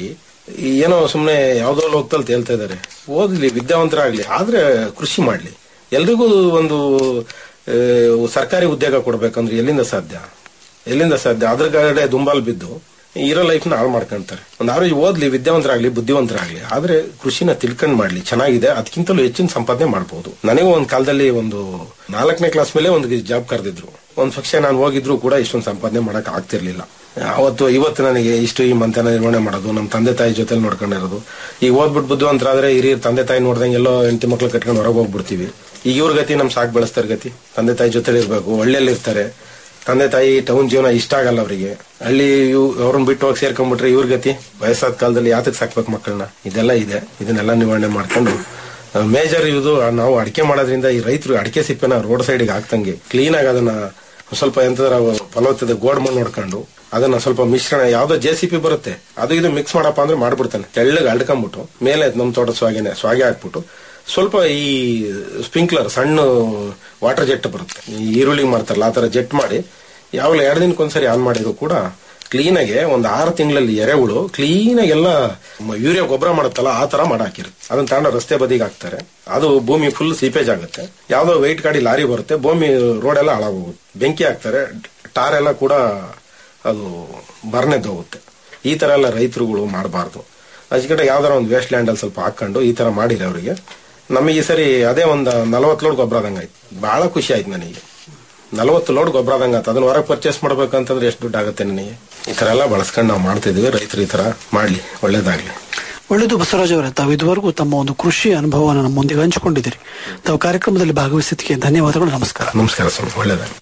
A: ಏನೋ ಸುಮ್ಮನೆ ಯಾವ್ದೋ ಲೋಕದಲ್ಲಿ ತೇಲ್ತಾ ಇದ್ದಾರೆ ಓದ್ಲಿ ವಿದ್ಯಾವಂತರಾಗ್ಲಿ ಆದ್ರೆ ಕೃಷಿ ಮಾಡ್ಲಿ ಎಲ್ರಿಗೂ ಒಂದು ಆ, ಸರ್ಕಾರಿ ಉದ್ಯೋಗ ಕೊಡ್ಬೇಕಂದ್ರೆ ಎಲ್ಲಿಂದ ಸಾಧ್ಯ ಎಲ್ಲಿಂದ ಸಾಧ್ಯ ಅದ್ರ ಕಡೆ ದುಂಬಾಲ್ ಬಿದ್ದು ಇರೋ ಲೈಫ್ನ ಹಾಳು ಮಾಡ್ಕೊಂತಾರೆ ಒಂದು ಆರೋಗ್ಯ ಓದ್ಲಿ ವಿದ್ಯಾವಂತರಾಗ್ಲಿ ಬುದ್ಧಿವಂತರಾಗ್ಲಿ ಆದ್ರೆ ಕೃಷಿನ ತಿಳ್ಕೊಂಡ್ ಮಾಡ್ಲಿ ಚೆನ್ನಾಗಿದೆ ಅದಕ್ಕಿಂತಲೂ ಹೆಚ್ಚಿನ ಸಂಪಾದನೆ ಮಾಡ್ಬೋದು ನನಗೂ ಒಂದ್ ಕಾಲದಲ್ಲಿ ಒಂದು ನಾಲ್ಕನೇ ಕ್ಲಾಸ್ ಮೇಲೆ ಒಂದು ಜಾಬ್ ಕರೆದಿದ್ರು ಒಂದ್ ಪಕ್ಷ ನಾನು ಹೋಗಿದ್ರು ಕೂಡ ಇಷ್ಟೊಂದು ಸಂಪಾದನೆ ಮಾಡಕ್ ಆಗ್ತಿರ್ಲಿಲ್ಲ ಅವತ್ತು ಇವತ್ತು ನನಗೆ ಇಷ್ಟು ಈ ಮಂತನ ನಿರ್ವಹಣೆ ಮಾಡೋದು ನಮ್ಮ ತಂದೆ ತಾಯಿ ಜೊತೆಲಿ ನೋಡ್ಕೊಂಡಿರೋದು ಈಗ ಓದ್ಬಿಟ್ಟು ಬುದ್ಧಿವಂತರಾದ್ರೆ ಹಿರಿಯರ್ ತಂದೆ ತಾಯಿ ನೋಡ್ದಂಗೆ ಎಲ್ಲೋ ಹೆಂಡತಿ ಮಕ್ಳು ಕಟ್ಕೊಂಡು ಹೊರಗೆ ಹೋಗ್ಬಿಡ್ತೀವಿ ಈಗ ಇವ್ರ ಗತಿ ನಮ್ ಸಾಕ್ ಬೆಳೆಸ್ತಾರ ಗತಿ ತಂದೆ ತಾಯಿ ಜೊತೆಲಿ ಇರ್ಬೇಕು ಒಳ್ಳೆಯಲ್ಲಿ ಇರ್ತಾರೆ ತಂದೆ ತಾಯಿ ಟೌನ್ ಜೀವನ ಇಷ್ಟ ಆಗಲ್ಲ ಅವರಿಗೆ ಹಳ್ಳಿ ಇವ್- ಅವ್ರನ್ನ ಬಿಟ್ಟು ಹೋಗಿ ಸೇರ್ಕೊಂಡ್ಬಿಟ್ರೆ ಇವ್ರ ಗತಿ ವಯಸ್ಸಾದ ಕಾಲದಲ್ಲಿ ಯಾತಕ್ ಸಾಕ್ಬೇಕು ಮಕ್ಕಳನ್ನ ಇದೆಲ್ಲ ಇದೆ ಇದನ್ನೆಲ್ಲ ನಿವಾರಣೆ ಮಾಡ್ಕೊಂಡು ಮೇಜರ್ ಇದು ನಾವು ಅಡಿಕೆ ಮಾಡೋದ್ರಿಂದ ಈ ರೈತರು ಅಡಿಕೆ ಸಿಪ್ಪೆನ ರೋಡ್ ಸೈಡ್ಗೆ ಹಾಕ್ತಂಗೆ ಕ್ಲೀನ್ ಆಗಿ ಅದನ್ನ ಸ್ವಲ್ಪ ಎಂತದ್ರ ಫಲವತ್ತದ ಗೋಡ್ ಮಣ್ಣು ನೋಡ್ಕೊಂಡು ಅದನ್ನ ಸ್ವಲ್ಪ ಮಿಶ್ರಣ ಯಾವ್ದೋ ಜೆ ಸಿ ಪಿ ಬರುತ್ತೆ ಅದು ಇದು ಮಿಕ್ಸ್ ಮಾಡಪ್ಪ ಅಂದ್ರೆ ಮಾಡ್ಬಿಡ್ತಾನೆ ತೆಳ್ಳಗೆ ಅಡ್ಕೊಂಬಿಟ್ಟು ಮೇಲೆ ನಮ್ ತೋಟದ ಸ್ವಾಗೆನೆ ಸ್ವಾಗೆ ಹಾಕ್ಬಿಟ್ಟು ಸ್ವಲ್ಪ ಈ ಸ್ಪ್ರಿಂಕ್ಲರ್ ಸಣ್ಣ ವಾಟರ್ ಜೆಟ್ ಬರುತ್ತೆ ಈ ಈರುಳ್ಳಿ ಮಾಡ್ತಾರಲ್ಲ ಆ ತರ ಜೆಟ್ ಮಾಡಿ ಯಾವಾಗಲೂ ಎರಡು ದಿನಕ್ಕೊಂದ್ಸರಿ ಆನ್ ಮಾಡಿದ್ರು ಕೂಡ ಕ್ಲೀನಾಗೆ ಒಂದು ಆರು ತಿಂಗಳಲ್ಲಿ ಎರೆಹುಳು ಕ್ಲೀನಾಗಿ ಎಲ್ಲ ಯೂರಿಯಾ ಗೊಬ್ಬರ ಮಾಡುತ್ತಲ್ಲ ಆ ತರ ಮಾಡಾಕಿರುತ್ತೆ ಅದನ್ನ ತಗೊಂಡು ರಸ್ತೆ ಬದಿಗೆ ಹಾಕ್ತಾರೆ ಅದು ಭೂಮಿ ಫುಲ್ ಸೀಪೇಜ್ ಆಗುತ್ತೆ ಯಾವ್ದೋ ವೆಯ್ಟ್ ಗಾಡಿ ಲಾರಿ ಬರುತ್ತೆ ಭೂಮಿ ರೋಡ್ ಎಲ್ಲ ಹಾಳಾಗೋಗುತ್ತೆ ಬೆಂಕಿ ಹಾಕ್ತಾರೆ ಟಾರ್ ಎಲ್ಲ ಕೂಡ ಅದು ಬರ್ನೆದ್ದೋಗುತ್ತೆ ಈ ತರ ಎಲ್ಲ ರೈತರುಗಳು ಮಾಡಬಾರ್ದು ಅದಕ್ಕೆ ಯಾವ್ದಾರ ಒಂದು ವೇಸ್ಟ್ ಲ್ಯಾಂಡ್ ಅಲ್ಲಿ ಸ್ವಲ್ಪ ಹಾಕೊಂಡು ಈ ತರ ಮಾಡಿರಿ ಅವರಿಗೆ ನಮಗೆ ಈ ಸರಿ ಅದೇ ಒಂದು ನಲವತ್ತು ಲೋಡ್ ಗೊಬ್ಬರ ಆದಂಗಾಯ್ತು ಬಹಳ ಖುಷಿ ಆಯ್ತು ನನಗೆ ನಲವತ್ತು ಲೋಡ್ ಗೊಬ್ಬರ ಆದಂಗಾಯ್ತು ಅದನ್ನ ಹೊರಗೆ ಪರ್ಚೇಸ್ ಮಾಡ್ಬೇಕಂತಂದ್ರೆ ಎಷ್ಟು ದುಡ್ಡು ಆಗುತ್ತೆ ನನಗೆ ಈ ತರ ಎಲ್ಲ ಬಳಸ್ಕೊಂಡು ನಾವು ಮಾಡ್ತಿದೀವಿ ರೈತರು ಈ ತರ ಮಾಡ್ಲಿ ಒಳ್ಳೇದಾಗ್ಲಿ
B: ಒಳ್ಳೆಯದು ಬಸವರಾಜ್ ಅವರೇ ತಾವು ಇದುವರೆಗೂ ತಮ್ಮ ಒಂದು ಕೃಷಿ ಅನುಭವವನ್ನು ನಮ್ಮೊಂದಿಗೆ ಹಂಚಿಕೊಂಡಿದ್ದೀರಿ ತಾವು ಕಾರ್ಯಕ್ರಮದಲ್ಲಿ ಭಾಗವಹಿಸಿದ್ದಕ್ಕೆ ಧನ್ಯವಾದಗಳು ನಮಸ್ಕಾರ
A: ನಮಸ್ಕಾರ ಸ್ವಾಮಿ ಒಳ್ಳೇದಾಗ್ಲಿ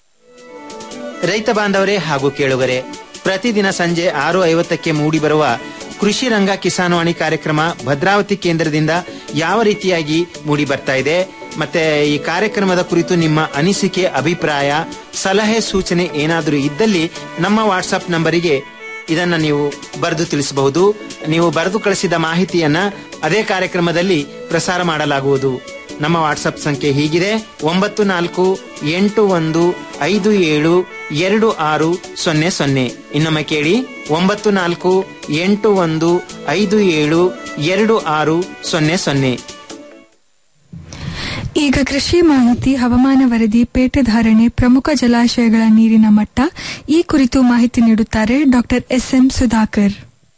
M: ರೈತ ಬಾಂಧವರೇ ಹಾಗೂ ಕೇಳುಗರೆ ಪ್ರತಿದಿನ ಸಂಜೆ ಆರು ಐವತ್ತಕ್ಕೆ ಮೂಡಿಬರುವ ಕೃಷಿ ರಂಗ ಕಿಸಾನ್ವಾಣಿ ಕಾರ್ಯಕ್ರಮ ಭದ್ರಾವತಿ ಕೇಂದ್ರದಿಂದ ಯಾವ ರೀತಿಯಾಗಿ ಮೂಡಿ ಬರ್ತಾ ಇದೆ ಮತ್ತೆ ಈ ಕಾರ್ಯಕ್ರಮದ ಕುರಿತು ನಿಮ್ಮ ಅನಿಸಿಕೆ ಅಭಿಪ್ರಾಯ ಸಲಹೆ ಸೂಚನೆ ಏನಾದರೂ ಇದ್ದಲ್ಲಿ ನಮ್ಮ ವಾಟ್ಸಪ್ ನಂಬರಿಗೆ ಇದನ್ನ ನೀವು ಬರೆದು ತಿಳಿಸಬಹುದು ನೀವು ಬರೆದು ಕಳಿಸಿದ ಮಾಹಿತಿಯನ್ನ ಅದೇ ಕಾರ್ಯಕ್ರಮದಲ್ಲಿ ಪ್ರಸಾರ ಮಾಡಲಾಗುವುದು ನಮ್ಮ ವಾಟ್ಸಪ್ ಸಂಖ್ಯೆ ಹೀಗಿದೆ ಒಂಬತ್ತು ನಾಲ್ಕು ಎಂಟು ಒಂದು ಐದು ಏಳು ಎರಡು ಆರು ಸೊನ್ನೆ ಸೊನ್ನೆ ಇನ್ನೊಮ್ಮೆ ಕೇಳಿ ಒಂಬತ್ತು ನಾಲ್ಕು ಎಂಟು ಒಂದು ಐದು ಏಳು ಎರಡು ಆರು ಸೊನ್ನೆ ಸೊನ್ನೆ
E: ಈಗ ಕೃಷಿ ಮಾಹಿತಿ ಹವಾಮಾನ ವರದಿ ಪೇಟೆ ಧಾರಣೆ ಪ್ರಮುಖ ಜಲಾಶಯಗಳ ನೀರಿನ ಮಟ್ಟ ಈ ಕುರಿತು ಮಾಹಿತಿ ನೀಡುತ್ತಾರೆ ಡಾಕ್ಟರ್ ಎಸ್ ಎಂ ಸುಧಾಕರ್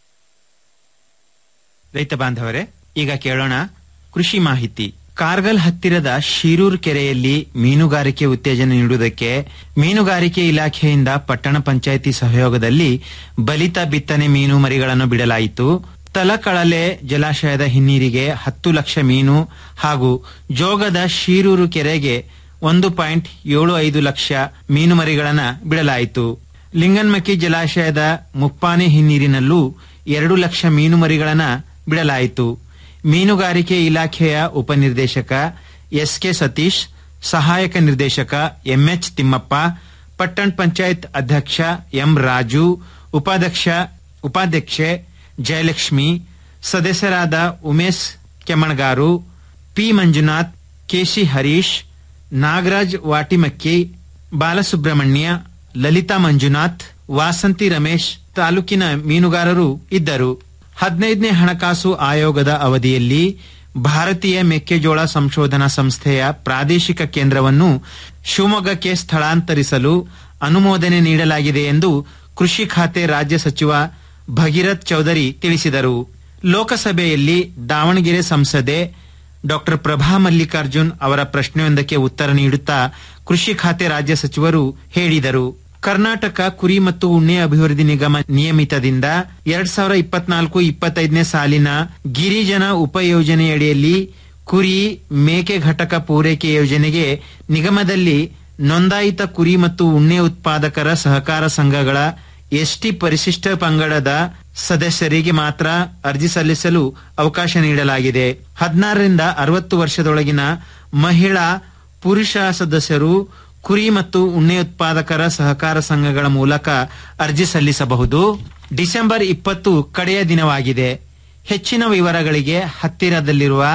M: ರೈತ ಬಾಂಧವರೇ ಈಗ ಕೇಳೋಣ ಕೃಷಿ ಮಾಹಿತಿ ಕಾರ್ಗಲ್ ಹತ್ತಿರದ ಶಿರೂರ್ ಕೆರೆಯಲ್ಲಿ ಮೀನುಗಾರಿಕೆ ಉತ್ತೇಜನ ನೀಡುವುದಕ್ಕೆ ಮೀನುಗಾರಿಕೆ ಇಲಾಖೆಯಿಂದ ಪಟ್ಟಣ ಪಂಚಾಯಿತಿ ಸಹಯೋಗದಲ್ಲಿ ಬಲಿತ ಬಿತ್ತನೆ ಮೀನು ಮರಿಗಳನ್ನು ಬಿಡಲಾಯಿತು ತಲಕಳಲೆ ಜಲಾಶಯದ ಹಿನ್ನೀರಿಗೆ ಹತ್ತು ಲಕ್ಷ ಮೀನು ಹಾಗೂ ಜೋಗದ ಶೀರೂರು ಕೆರೆಗೆ ಒಂದು ಪಾಯಿಂಟ್ ಏಳು ಐದು ಲಕ್ಷ ಮೀನು ಮರಿಗಳನ್ನ ಬಿಡಲಾಯಿತು ಲಿಂಗನ್ಮಕ್ಕಿ ಜಲಾಶಯದ ಮುಪ್ಪಾನೆ ಹಿನ್ನೀರಿನಲ್ಲೂ ಎರಡು ಲಕ್ಷ ಮೀನು ಮರಿಗಳನ್ನ ಬಿಡಲಾಯಿತು ಮೀನುಗಾರಿಕೆ ಇಲಾಖೆಯ ಉಪನಿರ್ದೇಶಕ ಎಸ್ ಕೆ ಸತೀಶ್ ಸಹಾಯಕ ನಿರ್ದೇಶಕ ಎಂಎಚ್ ತಿಮ್ಮಪ್ಪ ಪಟ್ಟಣ್ ಪಂಚಾಯತ್ ಅಧ್ಯಕ್ಷ ಎಂ ರಾಜು ಉಪಾಧ್ಯಕ್ಷ ಉಪಾಧ್ಯಕ್ಷೆ ಜಯಲಕ್ಷ್ಮಿ ಸದಸ್ಯರಾದ ಉಮೇಶ್ ಕೆಮ್ಮಣ್ಗಾರು ಪಿ ಮಂಜುನಾಥ್ ಕೆಸಿ ಹರೀಶ್ ನಾಗರಾಜ್ ವಾಟಿಮಕ್ಕಿ ಬಾಲಸುಬ್ರಹ್ಮಣ್ಯ ಲಲಿತಾ ಮಂಜುನಾಥ್ ವಾಸಂತಿ ರಮೇಶ್ ತಾಲೂಕಿನ ಮೀನುಗಾರರು ಇದ್ದರು ಹದಿನೈದನೇ ಹಣಕಾಸು ಆಯೋಗದ ಅವಧಿಯಲ್ಲಿ ಭಾರತೀಯ ಮೆಕ್ಕೆಜೋಳ ಸಂಶೋಧನಾ ಸಂಸ್ಥೆಯ ಪ್ರಾದೇಶಿಕ ಕೇಂದ್ರವನ್ನು ಶಿವಮೊಗ್ಗಕ್ಕೆ ಸ್ಥಳಾಂತರಿಸಲು ಅನುಮೋದನೆ ನೀಡಲಾಗಿದೆ ಎಂದು ಕೃಷಿ ಖಾತೆ ರಾಜ್ಯ ಸಚಿವ ಭಗೀರಥ್ ಚೌಧರಿ ತಿಳಿಸಿದರು ಲೋಕಸಭೆಯಲ್ಲಿ ದಾವಣಗೆರೆ ಸಂಸದೆ ಡಾಕ್ಟರ್ ಪ್ರಭಾ ಮಲ್ಲಿಕಾರ್ಜುನ್ ಅವರ ಪ್ರಶ್ನೆಯೊಂದಕ್ಕೆ ಉತ್ತರ ನೀಡುತ್ತಾ ಕೃಷಿ ಖಾತೆ ರಾಜ್ಯ ಸಚಿವರು ಹೇಳಿದರು ಕರ್ನಾಟಕ ಕುರಿ ಮತ್ತು ಉಣ್ಣೆ ಅಭಿವೃದ್ಧಿ ನಿಗಮ ನಿಯಮಿತದಿಂದ ಎರಡ್ ಸಾವಿರ ಇಪ್ಪತ್ನಾಲ್ಕು ಇಪ್ಪತ್ತೈದನೇ ಸಾಲಿನ ಗಿರಿಜನ ಉಪಯೋಜನೆಯಡಿಯಲ್ಲಿ ಕುರಿ ಮೇಕೆ ಘಟಕ ಪೂರೈಕೆ ಯೋಜನೆಗೆ ನಿಗಮದಲ್ಲಿ ನೋಂದಾಯಿತ ಕುರಿ ಮತ್ತು ಉಣ್ಣೆ ಉತ್ಪಾದಕರ ಸಹಕಾರ ಸಂಘಗಳ ಎಸ್ಟಿ ಪರಿಶಿಷ್ಟ ಪಂಗಡದ ಸದಸ್ಯರಿಗೆ ಮಾತ್ರ ಅರ್ಜಿ ಸಲ್ಲಿಸಲು ಅವಕಾಶ ನೀಡಲಾಗಿದೆ ಹದಿನಾರರಿಂದ ಅರವತ್ತು ವರ್ಷದೊಳಗಿನ ಮಹಿಳಾ ಪುರುಷ ಸದಸ್ಯರು ಕುರಿ ಮತ್ತು ಉಣ್ಣೆ ಉತ್ಪಾದಕರ ಸಹಕಾರ ಸಂಘಗಳ ಮೂಲಕ ಅರ್ಜಿ ಸಲ್ಲಿಸಬಹುದು ಡಿಸೆಂಬರ್ ಇಪ್ಪತ್ತು ಕಡೆಯ ದಿನವಾಗಿದೆ ಹೆಚ್ಚಿನ ವಿವರಗಳಿಗೆ ಹತ್ತಿರದಲ್ಲಿರುವ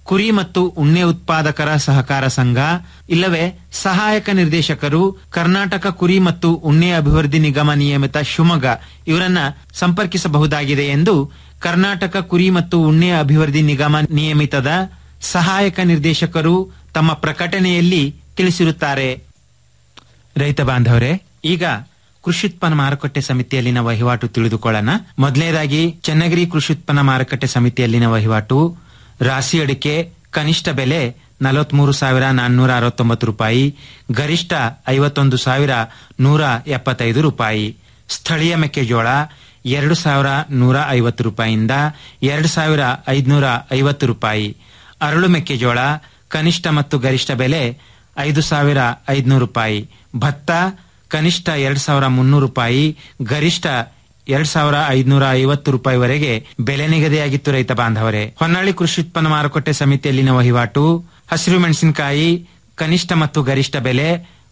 M: ಕುರಿ ಮತ್ತು ಉಣ್ಣೆ ಉತ್ಪಾದಕರ ಸಹಕಾರ ಸಂಘ ಇಲ್ಲವೇ ಸಹಾಯಕ ನಿರ್ದೇಶಕರು ಕರ್ನಾಟಕ ಕುರಿ ಮತ್ತು ಉಣ್ಣೆ ಅಭಿವೃದ್ಧಿ ನಿಗಮ ನಿಯಮಿತ ಶಿವಮೊಗ್ಗ ಇವರನ್ನ ಸಂಪರ್ಕಿಸಬಹುದಾಗಿದೆ ಎಂದು ಕರ್ನಾಟಕ ಕುರಿ ಮತ್ತು ಉಣ್ಣೆ ಅಭಿವೃದ್ಧಿ ನಿಗಮ ನಿಯಮಿತದ ಸಹಾಯಕ ನಿರ್ದೇಶಕರು ತಮ್ಮ ಪ್ರಕಟಣೆಯಲ್ಲಿ ತಿಳಿಸಿರುತ್ತಾರೆ ರೈತ ಬಾಂಧವರೇ ಈಗ ಕೃಷಿ ಉತ್ಪನ್ನ ಮಾರುಕಟ್ಟೆ ಸಮಿತಿಯಲ್ಲಿನ ವಹಿವಾಟು ತಿಳಿದುಕೊಳ್ಳೋಣ ಮೊದಲನೇದಾಗಿ ಚನ್ನಗಿರಿ ಕೃಷಿ ಉತ್ಪನ್ನ ಮಾರುಕಟ್ಟೆ ಸಮಿತಿಯಲ್ಲಿನ ವಹಿವಾಟು ರಾಸಿ ಅಡಿಕೆ ಕನಿಷ್ಠ ಬೆಲೆ ನಲವತ್ಮೂರು ಸಾವಿರ ನಾನ್ನೂರ ಅರವತ್ತೊಂಬತ್ತು ರೂಪಾಯಿ ಗರಿಷ್ಠ ಐವತ್ತೊಂದು ಸಾವಿರ ನೂರ ಎಪ್ಪತ್ತೈದು ರೂಪಾಯಿ ಸ್ಥಳೀಯ ಮೆಕ್ಕೆಜೋಳ ಎರಡು ಸಾವಿರ ನೂರ ಐವತ್ತು ರೂಪಾಯಿಯಿಂದ ಎರಡು ಸಾವಿರ ಐದುನೂರ ಐವತ್ತು ರೂಪಾಯಿ ಅರಳು ಮೆಕ್ಕೆಜೋಳ ಕನಿಷ್ಠ ಮತ್ತು ಗರಿಷ್ಠ ಬೆಲೆ ಐದು ಸಾವಿರ ಐದುನೂರು ರೂಪಾಯಿ ಭತ್ತ ಕನಿಷ್ಠ ಎರಡ್ ಸಾವಿರ ಮುನ್ನೂರು ರೂಪಾಯಿ ಗರಿಷ್ಠ ಎರಡ್ ಸಾವಿರ ಐದುನೂರ ಐವತ್ತು ರೂಪಾಯಿವರೆಗೆ ಬೆಲೆ ನಿಗದಿಯಾಗಿತ್ತು ರೈತ ಬಾಂಧವರೇ ಹೊನ್ನಾಳಿ ಕೃಷಿ ಉತ್ಪನ್ನ ಮಾರುಕಟ್ಟೆ ಸಮಿತಿಯಲ್ಲಿನ ವಹಿವಾಟು ಹಸಿರು ಮೆಣಸಿನಕಾಯಿ ಕನಿಷ್ಠ ಮತ್ತು ಗರಿಷ್ಠ ಬೆಲೆ